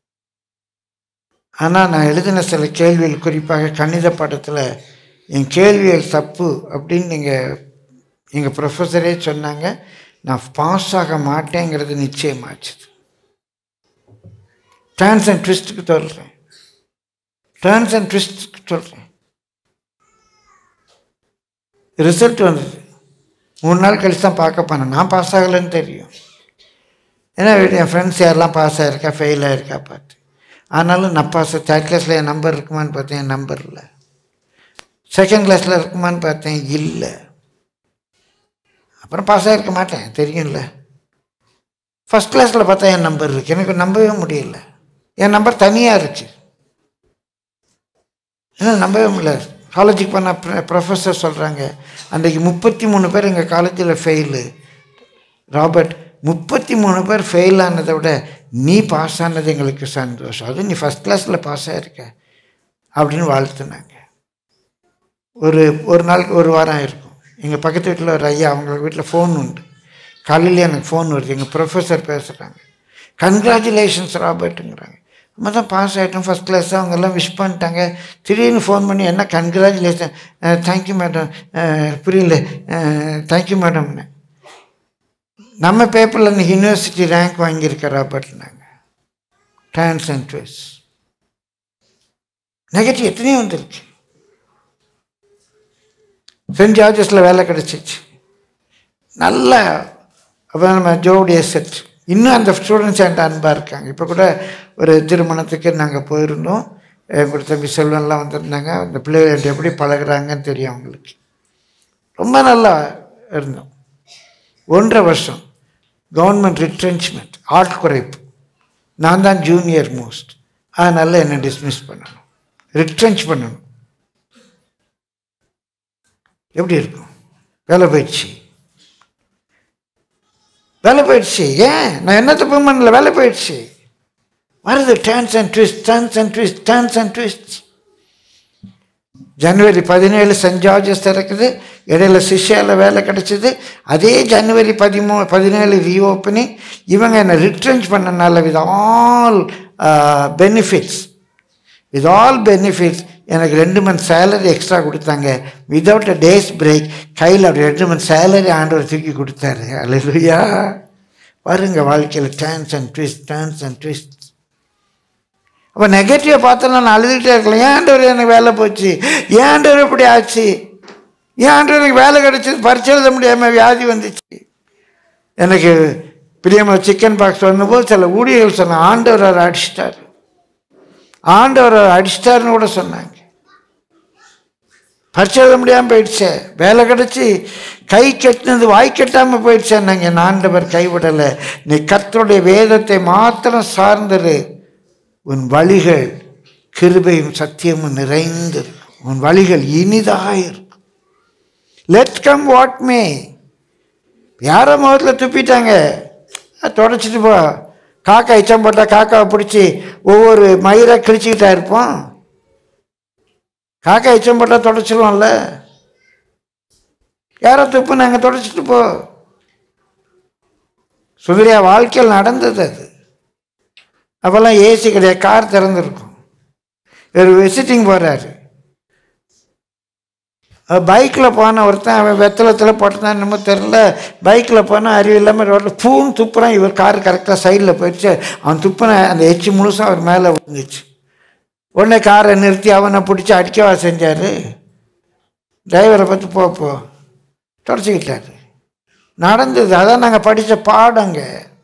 ஆனால் நான் எழுதின சில கேள்விகள் குறிப்பாக கணித பாடத்தில் என் கேள்விகள் தப்பு அப்படின்னு நீங்கள் எங்கள் ப்ரொஃபஸரே சொன்னாங்க நான் பாஸ் ஆக மாட்டேங்கிறது நிச்சயமாச்சு டர்ன்ஸ் அண்ட் ட்விஸ்ட்டுக்கு சொல்கிறேன் டர்ன்ஸ் அண்ட் ட்விஸ்ட்டுக்கு சொல்கிறேன் ரிசல்ட் வந்தது மூணு நாள் கழிச்சு தான் பார்க்க போனேன் நான் பாஸ் ஆகலைன்னு தெரியும் ஏன்னா என் ஃப்ரெண்ட்ஸ் யாரெல்லாம் பாஸ் ஆகிருக்கா ஃபெயில் ஆகிருக்கா பார்த்து ஆனாலும் நான் பாஸ் தேர்ட் கிளாஸில் என் நம்பர் இருக்குமான்னு பார்த்தேன் என் நம்பர் இல்லை செகண்ட் கிளாஸில் இருக்குமான்னு பார்த்தேன் இல்லை அப்புறம் பாஸ் ஆகிருக்க மாட்டேன் தெரியும்ல ஃபஸ்ட் கிளாஸில் பார்த்தா என் நம்பர் இருக்குது எனக்கு நம்பவே முடியல என் நம்பர் தனியாக இருக்குது ஏன்னா நம்பவே முடியல காலேஜுக்கு போன ப்ரொஃபஸர் சொல்கிறாங்க அன்றைக்கு முப்பத்தி மூணு பேர் எங்கள் காலேஜில் ஃபெயிலு ராபர்ட் முப்பத்தி மூணு பேர் ஃபெயில் ஆனதை விட நீ பாஸ் ஆனது எங்களுக்கு சந்தோஷம் அதுவும் நீ ஃபஸ்ட் கிளாஸில் பாஸ் ஆகிருக்க அப்படின்னு வாழ்த்துனாங்க ஒரு ஒரு நாள் ஒரு வாரம் இருக்கும் எங்கள் பக்கத்து வீட்டில் ஒரு ஐயா அவங்க வீட்டில் ஃபோன் உண்டு காலையில் எனக்கு ஃபோன் வருது எங்கள் ப்ரொஃபஸர் பேசுகிறாங்க கங்க்ராச்சுலேஷன்ஸ் ராபர்ட்டுங்கிறாங்க நம்ம தான் பாஸ் ஆகிட்டோம் ஃபஸ்ட் கிளாஸ் அவங்கெல்லாம் விஷ் பண்ணிட்டாங்க திடீர்னு ஃபோன் பண்ணி என்ன கங்க்ராச்சுலேஷன் தேங்க்யூ மேடம் புரியல தேங்க்யூ மேடம்னு நம்ம பேப்பரில் இன்னைக்கு யூனிவர்சிட்டி ரேங்க் வாங்கியிருக்க ராபர்ட்னாங்க டான்ஸ் அண்ட் ட்விஸ் நெகட்டிவ் எத்தனையோ வந்துருக்கு சென்ட் ஜார்ஜஸில் வேலை கிடச்சிச்சு நல்ல அப்போ நம்ம ஜோடிய செட் இன்னும் அந்த ஸ்டூடெண்ட்ஸ் என்கிட்ட அன்பாக இருக்காங்க இப்போ கூட ஒரு திருமணத்துக்கு நாங்கள் போயிருந்தோம் என் கூட தம்பி செல்வன்லாம் வந்திருந்தாங்க அந்த பிள்ளைகள் எப்படி பழகுறாங்கன்னு தெரியும் அவங்களுக்கு ரொம்ப நல்லா இருந்தோம் ஒன்றரை வருஷம் கவர்மெண்ட் ரிட்ரென்ச்மெண்ட் ஆட் குறைப்பு நான் தான் ஜூனியர் மோஸ்ட் அதனால் என்னை டிஸ்மிஸ் பண்ணணும் ரிட்ரென்ச் பண்ணணும் எப்படி இருக்கும் வேலை போயிடுச்சு வேலை போயிடுச்சு ஏன் நான் என்ன தப்பு பண்ணல வேலை போயிடுச்சு வருது dance and twist dance and twist dance and twist ஜனவரி பதினேழு சென்ட் ஜார்ஜஸ் திறக்குது இடையில சிஷியாவில் வேலை கிடச்சிது அதே ஜனவரி பதிமூ பதினேழு ரீஓப்பனிங் இவங்க என்னை ரிட்ரென்ச் பண்ணனால with all benefits with all benefits எனக்கு ரெண்டு மந்த் சேலரி எக்ஸ்ட்ரா கொடுத்தாங்க விதவுட் அ டேஸ் பிரேக் கையில் அப்படி ரெண்டு மந்த் சேலரி ஆண்டவர் தூக்கி கொடுத்தாரு அல்லையா பாருங்க வாழ்க்கையில் dance and twist dance and twist அப்போ நெகட்டிவை பார்த்தோன்னா நான் அழுதுகிட்டே இருக்கலாம் ஏன் ஆண்டவர் எனக்கு வேலை போச்சு ஏன் ஆண்டவர் இப்படி ஆச்சு ஏன் ஆண்டவர் எனக்கு வேலை கிடச்சிது பரிச்சு எழுத முடியாமல் வியாதி வந்துச்சு எனக்கு பிரியமாக சிக்கன் பாக்ஸ் வந்தபோது சில ஊழியர்கள் சொன்ன ஆண்டவர் அவர் அடிச்சிட்டார் ஆண்டவர் அவர் அடிச்சிட்டாருன்னு கூட சொன்னாங்க பரிச்சு எழுத முடியாமல் போயிடுச்சே வேலை கிடச்சி கை கட்டினது வாய் கட்டாமல் போயிடுச்சேன்னாங்க என் ஆண்டவர் கைவிடலை நீ கர்த்தருடைய வேதத்தை மாத்திரம் சார்ந்தரு உன் வழிகள் கிருபையும் சத்தியமும் நிறைந்திருக்கும் உன் வழிகள் இனிதாக இருக்கும் லெட் கம் வாட் மே யாரோ முகத்தில் துப்பிட்டாங்க தொடச்சிட்டு போ காக்கா எச்சம் போட்டால் காக்காவை பிடிச்சி ஒவ்வொரு மயிரை கிழிச்சிக்கிட்டா இருப்போம் காக்கா எச்சம் போட்டால் தொடச்சிடுவோம்ல யாரோ துப்பு நாங்கள் தொடச்சிட்டு போ சுந்தரியா வாழ்க்கையில் நடந்தது அது அப்போல்லாம் ஏசி கிடையாது கார் திறந்துருக்கும் ஒரு விசிட்டிங் போகிறாரு பைக்கில் போன ஒருத்தன் அவன் வெத்தலத்தில் போட்டதான் என்னமோ தெரில பைக்கில் போனால் அறிவு இல்லாமல் ரோட்டில் பூன்னு துப்புறான் இவர் கார் கரெக்டாக சைடில் போயிடுச்சு அவன் துப்புன அந்த எச்சி முழுசும் அவர் மேலே விழுந்துச்சு உடனே காரை நிறுத்தி அவனை பிடிச்சி அடிக்கவா செஞ்சார் டிரைவரை பார்த்து போ போ தொடச்சிக்கிட்டாரு நடந்தது அதான் நாங்கள் படித்த பாடங்க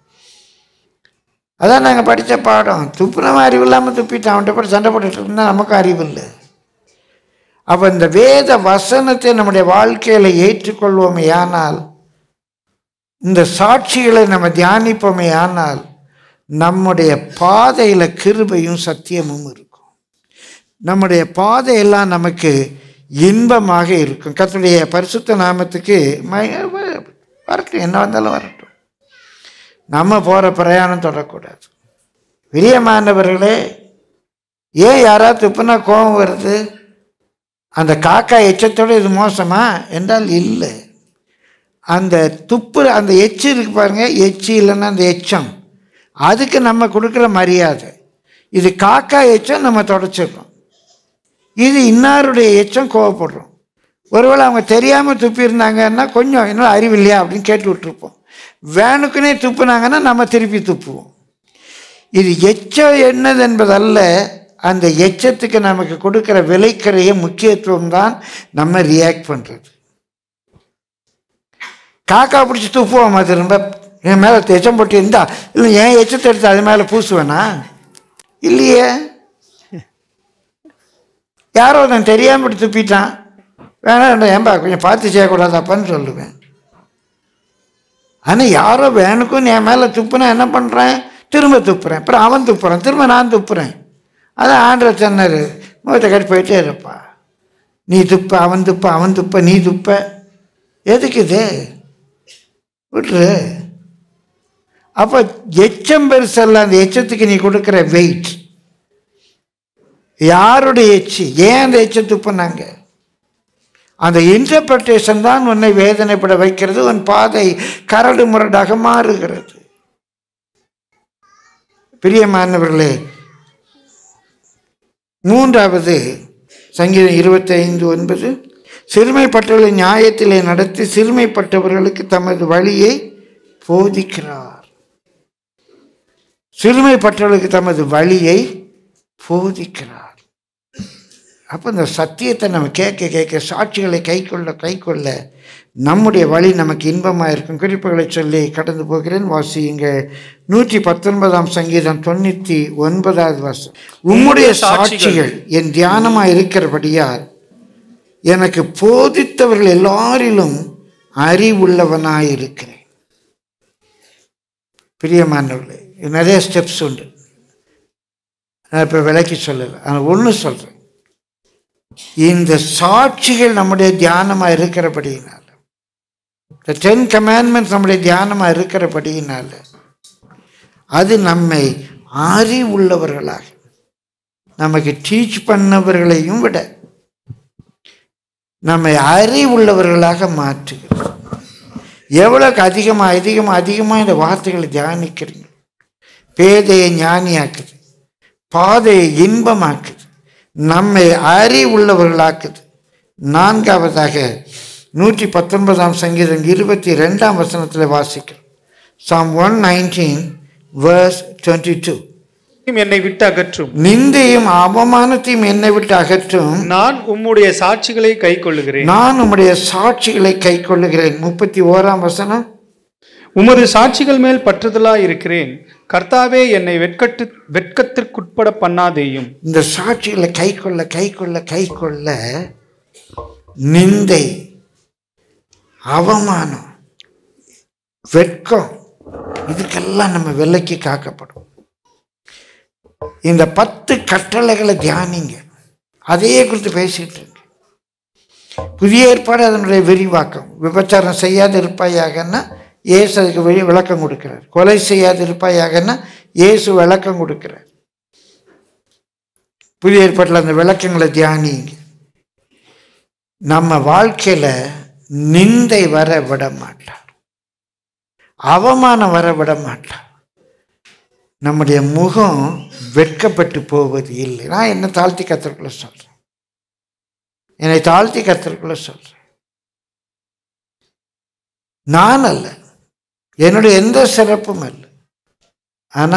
அதான் நாங்கள் படித்த பாடம் துப்புனவன் அறிவு இல்லாமல் துப்பிட்டான் அவன்கிட்ட போய் சண்டை போட்டுட்டு இருந்தால் நமக்கும் அறிவு இல்லை அப்போ இந்த வேத வசனத்தை நம்முடைய வாழ்க்கையில் ஏற்றுக்கொள்வோமே ஆனால் இந்த சாட்சிகளை நம்ம தியானிப்போமே ஆனால் நம்முடைய பாதையில் கிருபையும் சத்தியமும் இருக்கும் நம்முடைய பாதையெல்லாம் நமக்கு இன்பமாக இருக்கும் கர்த்தருடைய பரிசுத்த நாமத்துக்கு ம- வரட்டும் என்ன வந்தாலும் வரட்டும் நம்ம போகிற பிரயாணம் தொடரக்கூடாது பிரியமானவர்களே ஏன் யாராவது துப்புனா கோபம் வருது அந்த காக்கா எச்சத்தோடு இது மோசமா என்றால் இல்லை அந்த துப்பு அந்த எச்சு இருக்கு பாருங்க எச்சு இல்லைன்னா அந்த எச்சம் அதுக்கு நம்ம கொடுக்குற மரியாதை இது காக்கா எச்சம் நம்ம தொடச்சிருக்கோம் இது இன்னாருடைய எச்சம் கோவப்படுறோம் ஒருவேளை அவங்க தெரியாமல் துப்பியிருந்தாங்கன்னா கொஞ்சம் இன்னும் அறிவு இல்லையா அப்படின்னு கேட்டு விட்டுருப்போம் வேணுக்குனே துப்புனாங்கன்னா நம்ம திருப்பி துப்புவோம் இது எச்சம் என்னது என்பதல்ல அந்த எச்சத்துக்கு நமக்கு கொடுக்கிற விலைக்கரைய முக்கியத்துவம் தான் நம்ம ரியாக்ட் பண்ணுறது காக்கா பிடிச்சி துப்புவோமா திரும்ப என் மேலே எச்சம் போட்டு இருந்தா இல்லை ஏன் எச்சத்தை எடுத்து அது மேலே பூசுவேனா இல்லையே யாரோ நான் தெரியாமல் இப்படி துப்பிட்டான் வேணாம் ஏன்பா கொஞ்சம் பார்த்து செய்யக்கூடாதாப்பான்னு சொல்லுவேன் ஆனால் யாரோ வேணுக்கும் என் மேலே துப்புனா என்ன பண்ணுறேன் திரும்ப துப்புறேன் அப்புறம் அவன் துப்புறான் திரும்ப நான் துப்புறேன் அதான் ஆண்டவர் சொன்னார் முகத்தை கட்டி போயிட்டே இருப்பா நீ துப்ப அவன் துப்ப அவன் துப்ப நீ துப்ப எதுக்கு இது விட்டுரு அப்போ எச்சம் பெருசல்ல அந்த எச்சத்துக்கு நீ கொடுக்குற வெயிட் யாருடைய எச்சு ஏன் அந்த எச்சம் துப்புனாங்க அந்த இன்டர்பிரட்டேஷன் தான் உன்னை வேதனைப்பட வைக்கிறது உன் பாதை கரடு முரடாக மாறுகிறது பிரியமானவர்களே மூன்றாவது சங்கீதம் இருபத்தைந்து ஒன்பது சிறுமைப்பட்டவர்களை நியாயத்திலே நடத்தி சிறுமைப்பட்டவர்களுக்கு தமது வழியை போதிக்கிறார் சிறுமைப்பட்டவர்களுக்கு தமது வழியை போதிக்கிறார் அப்போ இந்த சத்தியத்தை நம்ம கேட்க கேட்க சாட்சிகளை கைக்கொள்ள கைக்கொள்ள நம்முடைய வழி நமக்கு இன்பமாக இருக்கும் குறிப்புகளை சொல்லி கடந்து போகிறேன் வாசியுங்க நூற்றி பத்தொன்பதாம் சங்கீதம் தொண்ணூற்றி ஒன்பதாவது வாசம் உம்முடைய சாட்சிகள் என் தியானமாக இருக்கிறபடியால் எனக்கு போதித்தவர்கள் எல்லாரிலும் அறிவுள்ளவனாய் இருக்கிறேன் பிரியமானவர்களே இது நிறைய ஸ்டெப்ஸ் உண்டு நான் இப்போ விளக்கி சொல்லலை ஆனால் ஒன்று சொல்கிறேன் இந்த சாட்சிகள் நம்முடைய தியானமாக இருக்கிறபடியினால இந்த டென் கமாண்ட்மெண்ட்ஸ் நம்முடைய தியானமாக இருக்கிறபடியினால அது நம்மை அறிவுள்ளவர்களாக நமக்கு டீச் பண்ணவர்களையும் விட நம்மை அறிவுள்ளவர்களாக மாற்றுகிறது எவ்வளோக்கு அதிகமாக அதிகமாக அதிகமாக இந்த வார்த்தைகளை தியானிக்கிறீங்க பேதையை ஞானியாக்குது பாதையை இன்பமாக்குது நம்மை அறிவுள்ளவர்களாக்குது நான்காவதாக நூற்றி பத்தொன்பதாம் சங்கீதம் இருபத்தி ரெண்டாம் வசனத்தில் வாசிக்கிறோம் psalm one nineteen verse twenty two என்னை விட்டு அகற்றும் நிந்தையும் அவமானத்தையும் என்னை விட்டு அகற்றும் நான் உம்முடைய சாட்சிகளை கை கொள்ளுகிறேன் நான் உம்முடைய சாட்சிகளை கை கொள்ளுகிறேன் முப்பத்தி ஓராம் வசனம் உமது சாட்சிகள் மேல் பற்றுதலா இருக்கிறேன் கர்த்தாவே என்னை வெட்கட்டு வெட்கத்திற்குட்பட பண்ணாதேயும் இந்த சாட்சிகளை கை கொள்ள கை கொள்ள கை கொள்ள நிந்தை அவமானம் வெட்கம் இதுக்கெல்லாம் நம்ம விலைக்கு காக்கப்படும் இந்த பத்து கட்டளைகளை தியானிங்க அதையே குறித்து பேசிட்டு இருக்கு புதிய ஏற்பாடு அதனுடைய விரிவாக்கம் விபச்சாரம் செய்யாது இருப்பாயாகன்னா இயேசு அதுக்கு வெளி விளக்கம் கொடுக்கிறார் கொலை செய்யாது இருப்பாயாகன்னா இயேசு விளக்கம் கொடுக்கிறார் புதிய ஏற்பாட்டில் அந்த விளக்கங்களை தியானிங்க நம்ம வாழ்க்கையில நிந்தை வர விட மாட்டார் அவமானம் வர விட மாட்டார் நம்முடைய முகம் வெட்கப்பட்டு போவது இல்லை நான் என்ன தாழ்த்தி கத்திரக்குள்ள சொல்றேன் என்னை தாழ்த்தி கர்த்தருக்குள்ள சொல்றேன் நான் அல்ல என்னுடைய எந்த சிறப்பும் அல்ல ஆனா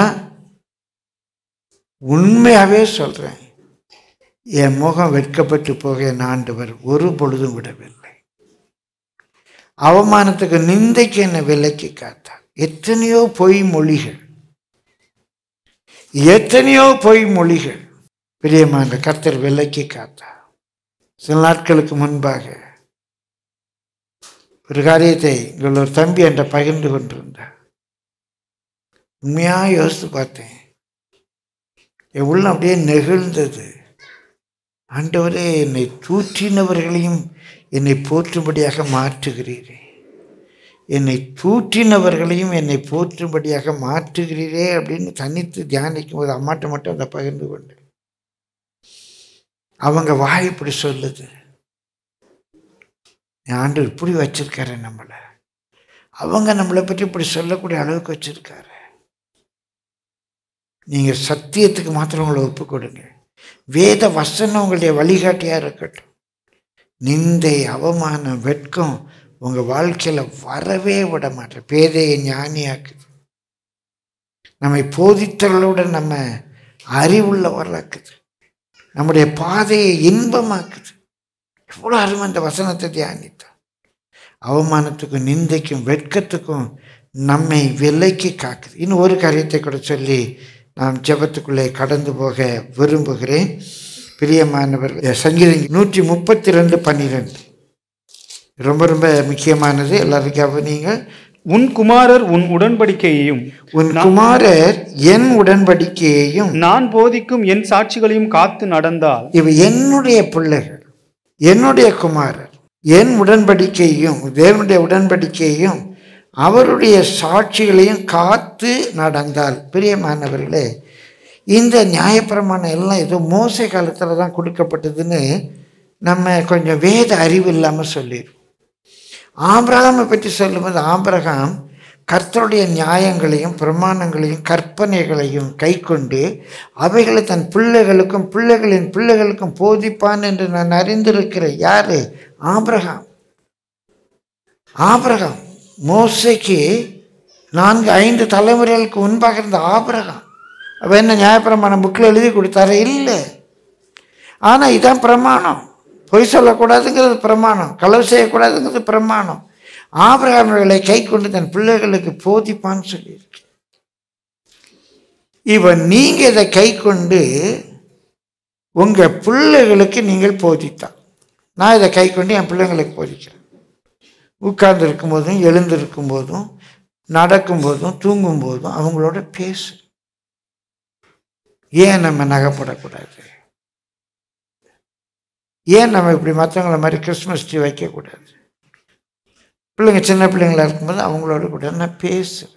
உண்மையாவே சொல்றேன் என் முகம் வெட்கப்பட்டு போக என் ஆண்டவர் ஒரு பொழுதும் விடவில்லை அவமானத்துக்கு நிந்தைக்கு என்னை விலக்கி காத்தார் எத்தனையோ பொய் மொழிகள் எத்தனையோ பொய் மொழிகள் பிரியமான கர்த்தர் விலக்கி காத்தார் சில நாட்களுக்கு முன்பாக ஒரு காரியத்தை இங்குள்ள ஒரு தம்பி என்ற பகிர்ந்து கொண்டிருந்தார் உண்மையா யோசித்து பார்த்தேன் என் உள்ளம் அப்படியே நெகிழ்ந்தது ஆண்டவரே என்னை தூற்றினவர்களையும் என்னை போற்றும்படியாக மாற்றுகிறீரே என்னை தூற்றினவர்களையும் என்னை போற்றும்படியாக மாற்றுகிறீரே அப்படின்னு தனித்து தியானிக்கும் போது அம்மாட்ட மட்டும் அதை பகிர்ந்து கொண்டேன் அவங்க வாய் இப்படி சொல்லுது என் ஆண்டு இப்படி வச்சிருக்காரு நம்மளை அவங்க நம்மளை பற்றி இப்படி சொல்லக்கூடிய அளவுக்கு வச்சிருக்காரு நீங்க சத்தியத்துக்கு மாத்திரம் உங்களை ஒப்பு கொடுங்க வேத வசனம் உங்களுடைய வழிகாட்டியா இருக்கட்டும் நிந்தை அவமானம் வெட்கம் உங்க வாழ்க்கையில வரவே விட மாட்டேன் பேதையை ஞானியாக்குது நம்மை போதித்தவர்களுடன் நம்ம அறிவுள்ளவர்களாக்குது நம்முடைய பாதையை இன்பமாக்குது எவ்வளோ அருமை அந்த வசனத்தை தியானித்தான் அவமானத்துக்கும் நிந்தைக்கும் வெட்கத்துக்கும் நம்மை விலைக்கு காக்குது இன்னும் ஒரு காரியத்தை கூட சொல்லி நாம் ஜெபத்துக்குள்ளே கடந்து போக விரும்புகிறேன் பிரியமானவர் சங்கீதம் நூற்றி முப்பத்தி ரெண்டு பன்னிரெண்டு ரொம்ப ரொம்ப முக்கியமானது எல்லாரும் கவனிங்க உன் குமாரர் உன் உடன்படிக்கையையும் உன் குமாரர் என் உடன்படிக்கையையும் நான் போதிக்கும் என் சாட்சிகளையும் காத்து நடந்தால் இவ என்னுடைய பிள்ளைகள் என்னுடைய குமாரர் என் உடன்படிக்கையும் தேவனுடைய உடன்படிக்கையும் அவருடைய சாட்சிகளையும் காத்து நடந்தால் பிரியமானவர்களே இந்த நியாயப்பிரமாணம் எல்லாம் ஏதோ மோசை காலத்தில் தான் கொடுக்கப்பட்டதுன்னு நம்ம கொஞ்சம் வேத அறிவு இல்லாமல் சொல்லிடுவோம் ஆபிரகாமை பற்றி சொல்லும்போது ஆபிரகாம் கர்த்தருடைய நியாயங்களையும் பிரமாணங்களையும் கற்பனைகளையும் கைக்கொண்டு அவைகளை தன் பிள்ளைகளுக்கும் பிள்ளைகளின் பிள்ளைகளுக்கும் போதிப்பான் என்று நான் அறிந்திருக்கிறேன் யாரு ஆபிரகாம் ஆபிரகாம் மோசைக்கு நான்கு ஐந்து தலைமுறைகளுக்கு முன்பாக இருந்த ஆபிரகாம் அவ என்ன நியாயப்பிரமாணம் புக்கில் எழுதி கொடுத்தாரு இல்லை ஆனால் இதான் பிரமாணம் பொய் சொல்லக்கூடாதுங்கிறது பிரமாணம் களவு செய்யக்கூடாதுங்கிறது பிரமாணம் ஆபிரகாமர்களை கை கொண்டு தன் பிள்ளைகளுக்கு போதிப்பான்னு சொல்லியிருக்கு இவன் நீங்க இதை கை கொண்டு உங்க பிள்ளைகளுக்கு நீங்கள் போதித்தான் நான் இதை கை கொண்டு என் பிள்ளைங்களுக்கு போதிக்கிறேன் உட்கார்ந்து இருக்கும்போதும் எழுந்திருக்கும் போதும் நடக்கும்போதும் தூங்கும்போதும் அவங்களோட பேசு ஏன் நம்ம நகைப்படக்கூடாது ஏன் நம்ம இப்படி மற்றவங்கள மாதிரி கிறிஸ்மஸ் ட்ரீ வைக்கக்கூடாது பிள்ளைங்க சின்ன பிள்ளைங்களா இருக்கும்போது அவங்களோட கூட நான் பேசுகிறேன்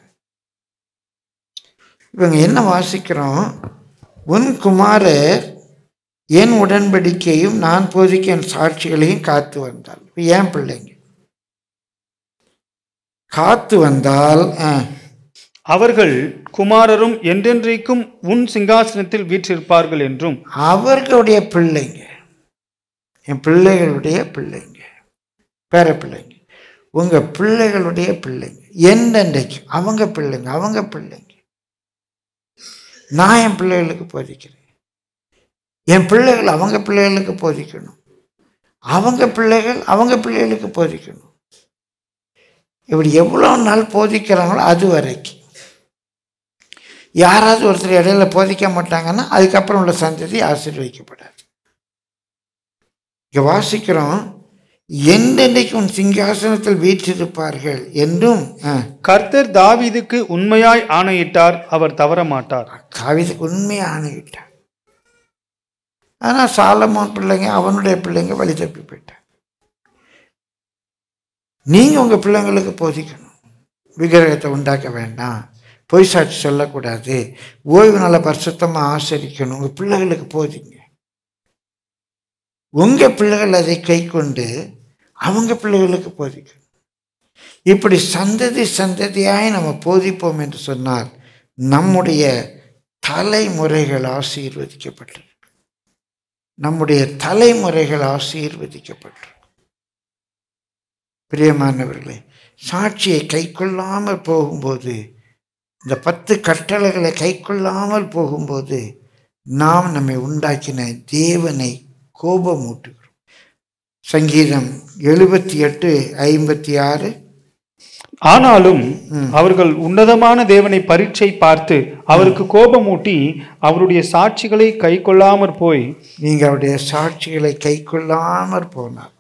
இவங்க என்ன வாசிக்கிறோம் உன் குமாரர் என் உடன்படிக்கையும் நான் போதிக்க என் சாட்சிகளையும் காத்து வந்தால் இப்ப ஏன் பிள்ளைங்க காத்து வந்தால் ஆ, அவர்கள் குமாரரும் என்றென்றைக்கும் உன் சிங்காசனத்தில் வீற்றிருப்பார்கள் என்றும் அவர்களுடைய பிள்ளைங்க என் பிள்ளைகளுடைய பிள்ளைங்க பேர பிள்ளைங்க உங்க பிள்ளைகளுடைய பிள்ளைங்க எந்தெண்டைக்கு அவங்க பிள்ளைங்க அவங்க பிள்ளைங்க நான் என் பிள்ளைகளுக்கு போதிக்கிறேன் என் பிள்ளைகள் அவங்க பிள்ளைகளுக்கு போதிக்கணும் அவங்க பிள்ளைகள் அவங்க பிள்ளைகளுக்கு போதிக்கணும் இப்படி எவ்வளோ நாள் போதிக்கிறாங்களோ அது வரைக்கும் யாராவது ஒருத்தர் இடையில போதிக்க மாட்டாங்கன்னா அதுக்கப்புறம் உள்ள சந்ததி ஆசீர்வதிக்கப்படாது இங்க வாசிக்கிறோம் என்றென்றைக்கு உன் சிங்காசனத்தில் வீற்றிருப்பார்கள் என்றும் ஆ, கர்த்தர் தாவீதுக்கு உண்மையாய் ஆணையிட்டார் அவர் தவற மாட்டார் தாவீதுக்கு உண்மையை ஆணையிட்டார் ஆனால் சாலமோன் பிள்ளைங்க அவனுடைய பிள்ளைங்க வழி தப்பி போயிட்டாங்க நீங்கள் உங்கள் பிள்ளைங்களுக்கு போதிக்கணும் விக்கிரகத்தை உண்டாக்க வேண்டாம் பொய் சாட்சி சொல்லக்கூடாது ஓய்வு நாளை பரிசுத்தமாக ஆசரிக்கணும் உங்கள் பிள்ளைகளுக்கு போதிங்க உங்கள் பிள்ளைகள் அதை கை கொண்டு அவங்க பிள்ளைகளுக்கு போதிக்கணும் இப்படி சந்ததி சந்ததியாய் நம்ம போதிப்போம் என்று சொன்னால் நம்முடைய தலைமுறைகள் ஆசீர்வதிக்கப்பட்டிருக்கு நம்முடைய தலைமுறைகள் ஆசீர்வதிக்கப்பட்டிருக்கும் பிரியமானவர்களே சாட்சியை கைக்கொள்ளாமல் போகும்போது இந்த பத்து கட்டளைகளை கைக்கொள்ளாமல் போகும்போது நாம் நம்மை உண்டாக்கின தேவனை கோபமூட்டுகிறோம் சங்கீதம் எழுபத்தி எட்டு ஐம்பத்தி ஆறு ஆனாலும் அவர்கள் உன்னதமான தேவனை பரீட்சை பார்த்து அவருக்கு கோபமூட்டி அவருடைய சாட்சிகளை கை கொள்ளாமற் போய் நீங்க அவருடைய சாட்சிகளை கைக்கொள்ளாமற் போனார்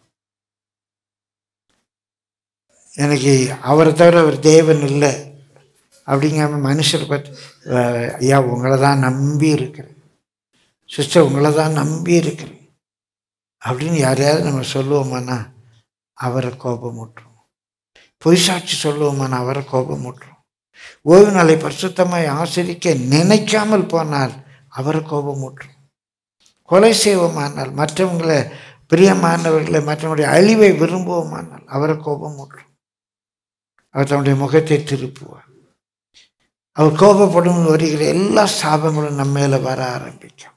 எனக்கு அவரை தவிர ஒரு தேவன் இல்லை அப்படிங்காம மனுஷர் பார்த்து "அஹ், ஐயா உங்களை தான் நம்பி இருக்கிறேன் சிஸ்டர் உங்களை தான் நம்பி இருக்கிறேன் அப்படின்னு யாரையாவது நம்ம சொல்லுவோமானா அவரை கோபமூட்டுரும் பொய் சாட்சி சொல்லுவோமானா அவரை கோபமூட்டுரும் ஓய்வு நாளை பரிசுத்தமாய் ஆசிரிக்க நினைக்காமல் போனால் அவரை கோபமூட்டுரும் கொலை செய்வோமானால் மற்றவங்களை பிரியமானவர்களை மற்றவங்களுடைய அழிவை விரும்புவோமானால் அவரை கோபம் ஊற்றும் அவர் தன்னுடைய முகத்தை திருப்புவார் அவர் கோபப்படும் வருகிற எல்லா சாபங்களும் நம்ம மேல வர ஆரம்பிக்கும்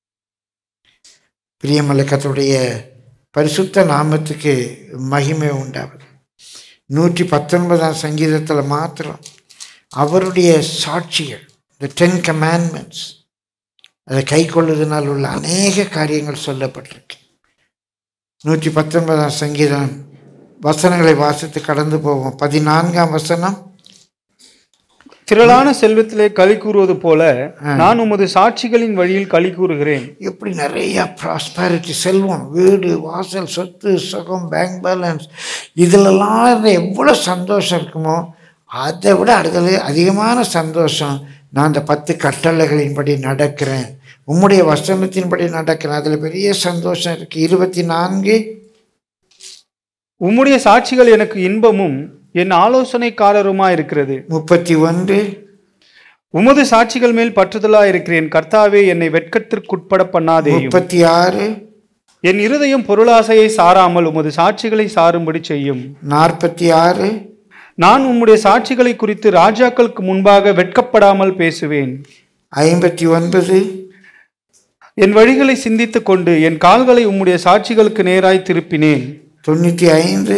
பிரியமல்லக்கத்துடைய பரிசுத்த நாமத்துக்கு மகிமை உண்டாவது நூற்றி பத்தொன்பதாம் சங்கீதத்தில் மாத்திரம் அவருடைய சாட்சிகள் the டென் commandments அதை கை கொள்ளுதனால் உள்ள அநேக காரியங்கள் சொல்லப்பட்டிருக்கு நூற்றி பத்தொன்பதாம் சங்கீதம் வசனங்களை வாசித்து கடந்து போவோம் பதினான்காம் வசனம் திரளான செல்வத்திலே களி கூறுவது போல நான் உமது சாட்சிகளின் வழியில் களி கூறுகிறேன் எப்படி நிறைய ப்ராஸ்பரிட்டி செல்வம் வீடு வாசல் சொத்து சுகம் பேங்க் பேலன்ஸ் இதிலெல்லாம் இருந்த எவ்வளோ சந்தோஷம் இருக்குமோ அதை விட அடுத்தது அதிகமான சந்தோஷம் நான் அந்த பத்து கட்டளைகளின்படி நடக்கிறேன் உம்முடைய வசனத்தின்படி நடக்கிறேன் அதில் பெரிய சந்தோஷம் இருக்குது இருபத்தி நான்கு உம்முடைய சாட்சிகள் எனக்கு இன்பமும் என் ஆலோசனைக்காரருமா இருக்கிறது முப்பத்தி ஒன்று உமது சாட்சிகள் மேல் பற்றுதலா இருக்கிறேன் கர்த்தாவே என்னை வெட்கத்திற்குட்பட பண்ணாதேயும் முப்பத்தி ஆறு என் இருதயம் பொருளாசையை சாராமல் உமது சாட்சிகளை சாரும்படி செய்யும் நாற்பத்தி ஆறு நான் உம்முடைய சாட்சிகளை குறித்து ராஜாக்களுக்கு முன்பாக வெட்கப்படாமல் பேசுவேன் ஐம்பத்தி ஒன்பது என் வழிகளை சிந்தித்துக் கொண்டு என் கால்களை உம்முடைய சாட்சிகளுக்கு நேராய் திருப்பினேன் தொண்ணூற்றி ஐந்து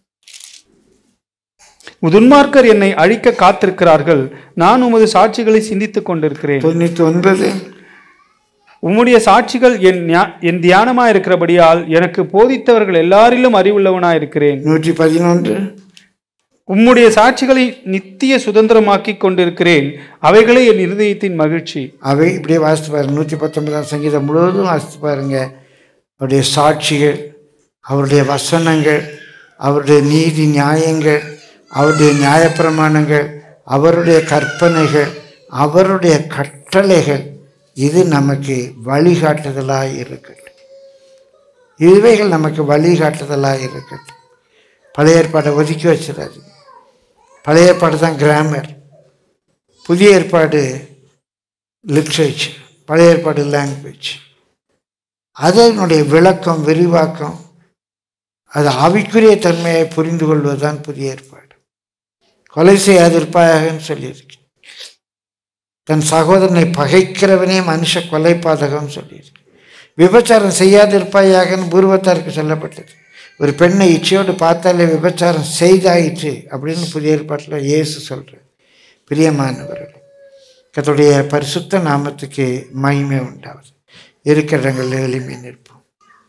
துன்மார்க்கர் என்னை அழிக்க காத்திருக்கிறார்கள் நான் உமது சாட்சிகளை சிந்தித்துக் கொண்டிருக்கிறேன் தொண்ணூற்றி ஒன்பது உம்முடைய சாட்சிகள் என் ஞா- என் தியானமா இருக்கிறபடியால் எனக்கு போதித்தவர்கள் எல்லாரிலும் அறிவுள்ளவனாய் இருக்கிறேன் நூற்றி பதினொன்று உம்முடைய சாட்சிகளை நித்திய சுதந்திரமாக்கி கொண்டிருக்கிறேன் அவைகளே என் இருதயத்தின் மகிழ்ச்சி அவை இப்படியே வாசித்து பாருங்க நூற்றி பத்தொன்பதாம் சங்கீதம் முழுவதும் வாசித்து பாருங்க அவருடைய சாட்சிகள் அவருடைய வசனங்கள் அவருடைய நீதி நியாயங்கள் அவருடைய நியாயப்பிரமாணங்கள் அவருடைய கற்பனைகள் அவருடைய கட்டளைகள் இது நமக்கு வழிகாட்டுதலாக இருக்கட்டும் இவைகள் நமக்கு வழிகாட்டுதலாக இருக்கட்டும் பழைய ஏற்பாடை ஒதுக்கி வச்சிடாது பழைய ஏற்பாடு தான் கிராமர் புதிய ஏற்பாடு லிட்ரேச்சர் பழைய ஏற்பாடு லாங்குவேஜ் அதனுடைய விளக்கம் விரிவாக்கம் அது ஆவிக்குரிய தன்மையை புரிந்து கொள்வதுதான் புதிய ஏற்பாடு கொலை செய்யாதிருப்பாயகன்னு சொல்லியிருக்கு தன் சகோதரனை பகைக்கிறவனே மனுஷ கொலை பாதகம் சொல்லியிருக்கு விபச்சாரம் செய்யாதிருப்பாயாகன்னு பூர்வத்தாருக்கு சொல்லப்பட்டது ஒரு பெண்ணை இச்சையோடு பார்த்தாலே விபச்சாரம் செய்தாயிற்று அப்படின்னு புதிய ஏற்பாட்டில் இயேசு சொல்கிறார் பிரியமானவர்கள் கர்த்தருடைய பரிசுத்த நாமத்துக்கு மகிமை உண்டாவது இருக்கிற இடங்களில் எளிமை நிற்போம்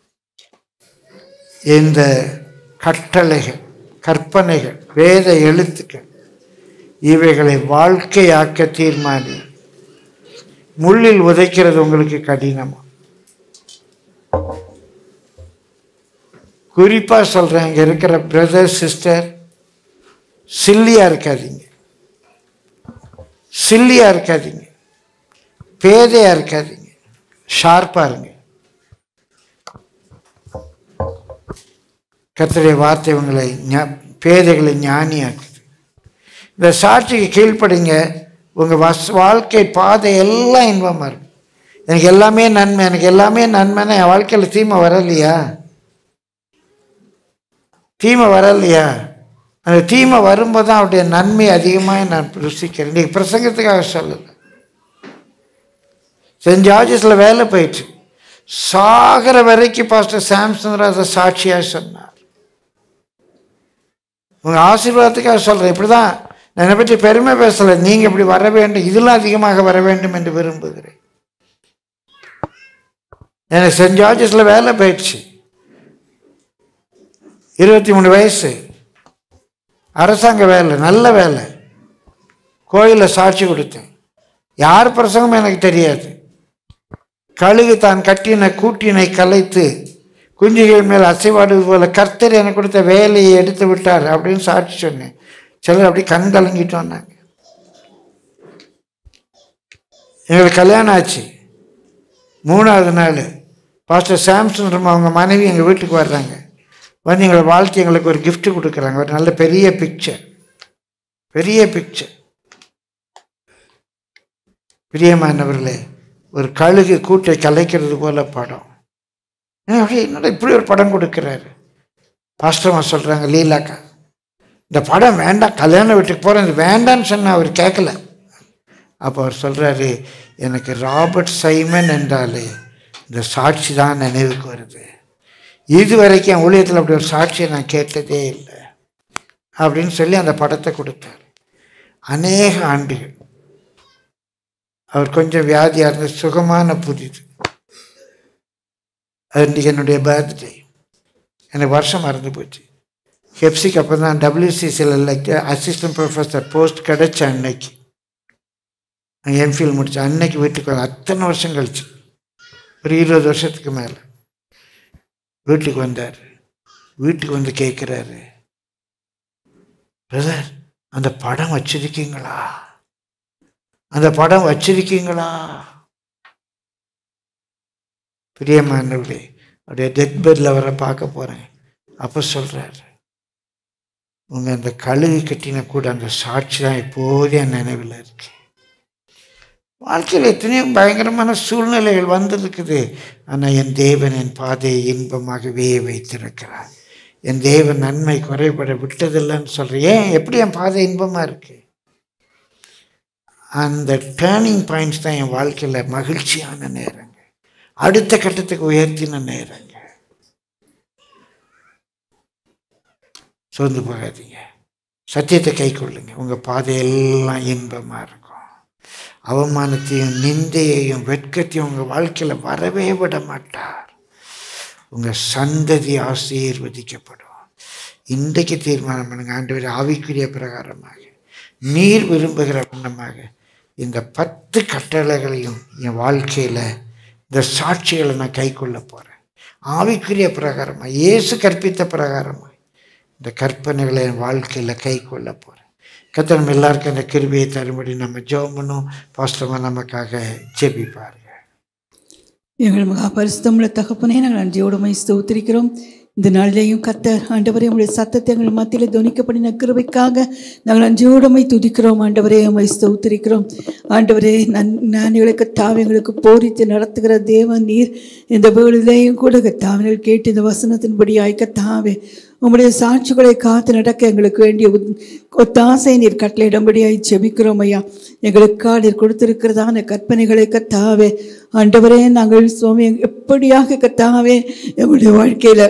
இந்த கட்டளைகள் கற்பனைகள் வேத எழுத்துக்கள் இவைகளை வாழ்க்கையாக்க தீர்மானி முள்ளில் உதைக்கிறது உங்களுக்கு கடினமா குறிப்பாக சொல்கிறேன் இங்கே இருக்கிற பிரதர் சிஸ்டர் சில்லியாக இருக்காதீங்க சில்லியாக இருக்காதீங்க பேதையாக இருக்காதீங்க ஷார்ப்பாக இருங்க கர்த்தருடைய வார்த்தை உங்களை ஞா- பேதைகளை ஞானியாக்குது இந்த சாட்சிக்கு கீழ்ப்படிங்க உங்கள் வஸ் வாழ்க்கை பாதை எல்லாம் இன்பமாக இருக்கும் எனக்கு எல்லாமே நன்மை எனக்கு எல்லாமே நன்மைன்னா என் வாழ்க்கையில் தீமை வரலையா தீமை வரலையா அந்த தீமை வரும்போது தான் அவருடைய நன்மை அதிகமாக நான் ருசிக்கிறேன் இன்றைக்கி பிரசங்கத்துக்காக சொல்லலை சென்ட் ஜார்ஜஸில் வேலை போயிடுச்சு சாகிற வரைக்கும் பாஸ்டர் சாம்சன் அதை சாட்சியாக சொன்னார் உங்கள் ஆசீர்வாதத்துக்காக சொல்கிறேன் இப்படி தான் நான் என்னை பற்றி பெருமை பேசலை நீங்கள் இப்படி வர வேண்டும் இதிலும் அதிகமாக வர வேண்டும் என்று விரும்புகிறேன் எனக்கு சென்ட் ஜார்ஜஸில் வேலை போயிடுச்சு இருபத்தி மூணு வயசு அரசாங்க வேலை நல்ல வேலை கோயிலில் சாட்சி கொடுத்தேன் யார் பிரசங்கமும் எனக்கு தெரியாது கழுகு தான் கட்டின கூட்டினை கலைத்து குஞ்சுகள் மேல் அசைவாடுவது போல கர்த்தர் எனக்கு கொடுத்த வேலையை எடுத்து விட்டார் அப்படின்னு சாட்சி சொன்னேன் சிலர் அப்படி கண் கலங்கிட்டு வந்தாங்க எங்களுக்கு கல்யாணம் ஆச்சு மூணாவது நாள் பாஸ்டர் சாம்சன் அவங்க மனைவி எங்கள் வீட்டுக்கு வர்றாங்க வந்து எங்களை வாழ்த்து எங்களுக்கு ஒரு gift கொடுக்குறாங்க ஒரு நல்ல பெரிய பிக்சர் பெரிய பிக்சர் பிரியமானவர்களே ஒரு கழுகு கூட்டை கலைக்கிறது போல படம் ஏன் அப்படியே என்னடா இப்படி ஒரு படம் கொடுக்குறாரு பாஸ்டர்மா சொல்கிறாங்க லீலாக்கா இந்த படம் வேண்டாம் கல்யாண வீட்டுக்கு போகிறேன் இது வேண்டான்னு சொன்ன அவர் கேட்கல அப்போ அவர் சொல்கிறாரு எனக்கு ராபர்ட் சைமன் என்றாலே இந்த சாட்சி தான் நினைவுக்கு வருது இது வரைக்கும் என் ஊழியத்தில் அப்படி ஒரு சாட்சியை நான் கேட்டதே இல்லை அப்படின்னு சொல்லி அந்த படத்தை கொடுத்தார் அநேக ஆண்டுகள் அவர் கொஞ்சம் வியாதியாக இருந்த சுகமான புதிது அது இன்றைக்கி என்னுடைய பர்த்டே எனக்கு வருஷம் மறந்து போச்சு ஹெப்சிக்கு அப்போ தான் டபிள்யூசிசியில் அசிஸ்டன்ட் ப்ரொஃபஸர் போஸ்ட் கிடைச்ச அன்னைக்கு நான் எம்ஃபில் முடித்தேன் அன்னைக்கு வீட்டுக்கு வந்தேன் அத்தனை வருஷம் கழிச்சு ஒரு இருபது வருஷத்துக்கு மேலே வீட்டுக்கு வந்தார் வீட்டுக்கு வந்து கேட்குறாரு பிரதர் அந்த படம் வச்சிருக்கீங்களா அந்த படம் வச்சிருக்கீங்களா பிரியமானவர்களே அப்படியே டெத் பெட்டில் வர பார்க்க போகிறேன் அப்போ சொல்கிறாரு உங்கள் அந்த கழுகு கட்டின கூட அந்த சாட்சி தான் இப்போதே என் நினைவில் இருக்கு வாழ்க்கையில் எத்தனையோ பயங்கரமான சூழ்நிலைகள் வந்திருக்குது ஆனால் என் தேவன் என் பாதையை இன்பமாகவே வைத்திருக்கிறார் என் தேவன் நன்மை குறைபட விட்டதில்லைன்னு சொல்கிறேன் ஏன் எப்படி என் பாதை இன்பமாக இருக்கு அந்த டேர்னிங் பாயிண்ட்ஸ் தான் என் வாழ்க்கையில் மகிழ்ச்சியான நேரங்க அடுத்த கட்டத்துக்கு உயர்த்தின நேரங்க சோர்ந்து போகாதீங்க சத்தியத்தை கை கொள்ளுங்க உங்கள் பாதையெல்லாம் இன்பமாக இருக்கும் அவமானத்தையும் நிந்தையையும் வெட்கத்தையும் உங்கள் வாழ்க்கையில் வரவே விட மாட்டார் உங்கள் சந்ததி ஆசீர்வதிக்கப்படும் இன்றைக்கு தீர்மானம் பண்ணுங்க ஆண்டவர் ஆவிக்குரிய பிரகாரமாக நீர் விரும்புகிற வண்ணமாக இந்த பத்து கட்டளைகளையும் என் வாழ்க்கையில் இந்த சாட்சிகளை நான் கை கொள்ள போகிறேன் ஆவிக்குரிய பிரகாரமாக இயேசு கற்பித்த பிரகாரமாக இந்த கற்பனைகளை என் வாழ்க்கையில் கை கொள்ள போகிறேன் கத்தர் நம்ம எல்லாருக்கும் அந்த கிருபியை தரும்படி நம்ம ஜெபம் பண்ணும் பாஸ்டமாக நமக்காக ஜெபிப்பாருங்க எங்கள் மகா பரிசுத்தமுள்ள தகப்பனே நாங்கள் நன்றியோடுமை ஸ்தோத்திரிக்கிறோம் இந்த நாளிலேயும் கத்தர் ஆண்டவரே உங்களுடைய சத்தத்தை எங்கள் மத்தியில் துணிக்கப்படின கிருபைக்காக நாங்கள் நன்றியோடுமை துதிக்கிறோம் ஆண்டவரே உமை ஸ்தோத்திரிக்கிறோம் ஆண்டவரே நன் ஞானிகளுக்கு தாவியங்களுக்கு போரித்து நடத்துகிற தேவன் நீர் இந்த வேளையிலேயும் கூட கத்தாவிகள் கேட்டு இந்த வசனத்தின்படி ஆய்க்கத்தாவே உம்முடைய சாட்சிகளை காத்து நடக்க எங்களுக்கு வேண்டிய உத்- ஒத்தாசை நீர் கட்டளையிடும்படியாய் ஜெபிக்கிறோம் ஐயா எங்களுக்காக நீர் கொடுத்திருக்கிறதான கற்பனைகளை கத்தாவே ஆண்டவரே நாங்கள் சுவாமி எப்படியாக கத்தாவே எங்களுடைய வாழ்க்கையில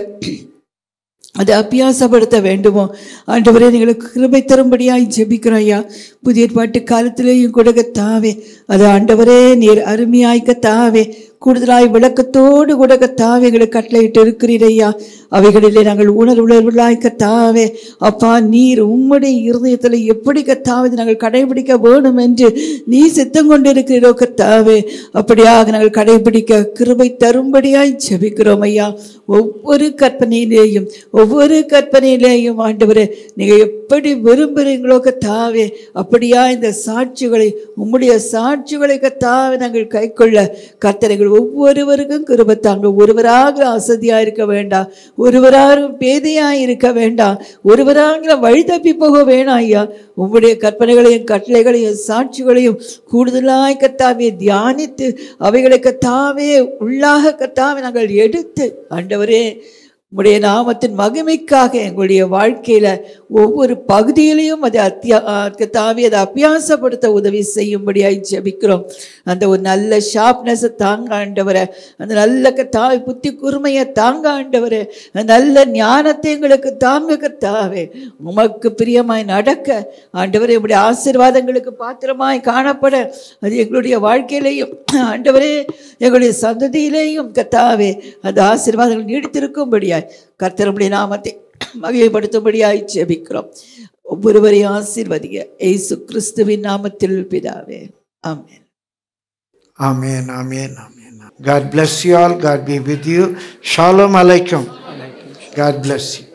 அதை அபியாசப்படுத்த வேண்டுமோ ஆண்டவரே எங்களுக்கு கிருபை தரும்படியாய் ஜெபிக்கிறோம் ஐயா புதிய பாட்டு காலத்திலேயும் கூட கத்தாவே அது ஆண்டவரே நீர் அருமையாய் கத்தாவே கூடுதலாய் விளக்கத்தோடு கூட கத்தாவே எங்களுக்கு கட்டளையிட்டு இருக்கிறீர் ஐயா அவைகளிலே நாங்கள் உணர்வுள்ளவர்களாய் கத்தாவே அப்பா நீர் உம்முடைய இருதயத்தில் எப்படி கத்தாவே நாங்கள் கடைபிடிக்க வேணும் என்று நீ சித்தம் கொண்டிருக்கிறீரோ கத்தாவே அப்படியாக நாங்கள் கடைபிடிக்க கிருபை தரும்படியாய் ஜெபிக்கிறோம் ஐயா ஒவ்வொரு கற்பனையிலேயும் ஒவ்வொரு கற்பனையிலேயும் ஆண்டவரே நீங்க எப்படி விரும்புகிறீங்களோ கத்தாவே அப்படியா இந்த சாட்சிகளை உம்முடைய சாட்சிகளை கத்தாவே நாங்கள் கைக்கொள்ள கர்த்தரைகள் ஒவ்வொருவருக்கும் கிருபை தாங்க ஒருவராக அசதியா இருக்க வேண்டாம் ஒருவராக பேதையா இருக்க வேண்டாம் ஒருவராக வழி தப்பி போக வேணாம் ஐயா உம்முடைய கற்பனைகளையும் கட்டளைகளையும் சாட்சிகளையும் கூடுதலாய் கத்தாவே தியானித்து அவைகளை கத்தாவே உள்ளாக கத்தாவே நாங்கள் எடுத்து ஆண்டவரே உம்முடைய நாமத்தின் மகிமைக்காக எங்களுடைய வாழ்க்கையில ஒவ்வொரு பகுதியிலையும் அதை அத்தியா தாவி அதை அபியாசப்படுத்த உதவி செய்யும்படியாய் ஜெபிக்கிறோம் அந்த ஒரு நல்ல ஷார்ப்னஸை தாங்க ஆண்டவரை அந்த நல்ல தாவி புத்தி கூர்மையை தாங்க ஆண்டவரே அந்த நல்ல ஞானத்தை எங்களுக்கு தாங்க கத்தாவே உமக்கு பிரியமாய் நடக்க ஆண்டவரே உங்களுடைய ஆசீர்வாதங்களுக்கு பாத்திரமாய் காணப்பட அது எங்களுடைய வாழ்க்கையிலையும் ஆண்டவரே எங்களுடைய சந்ததியிலேயும் கத்தாவே அந்த ஆசீர்வாதங்கள் நீடித்திருக்கும்படியாய் கர்த்தருடைய நாமத்தை மகிமைப்படுத்தும்படியாய் ஜெபிக்கிறோம் ஒவ்வொருவரையும் ஆசீர்வதிங்க ஏசு கிறிஸ்துவின் நாமத்தில் பிதாவே ஆமென் Amen, amen, amen. God bless you all. God be with you. Shalom alaikum. God bless you.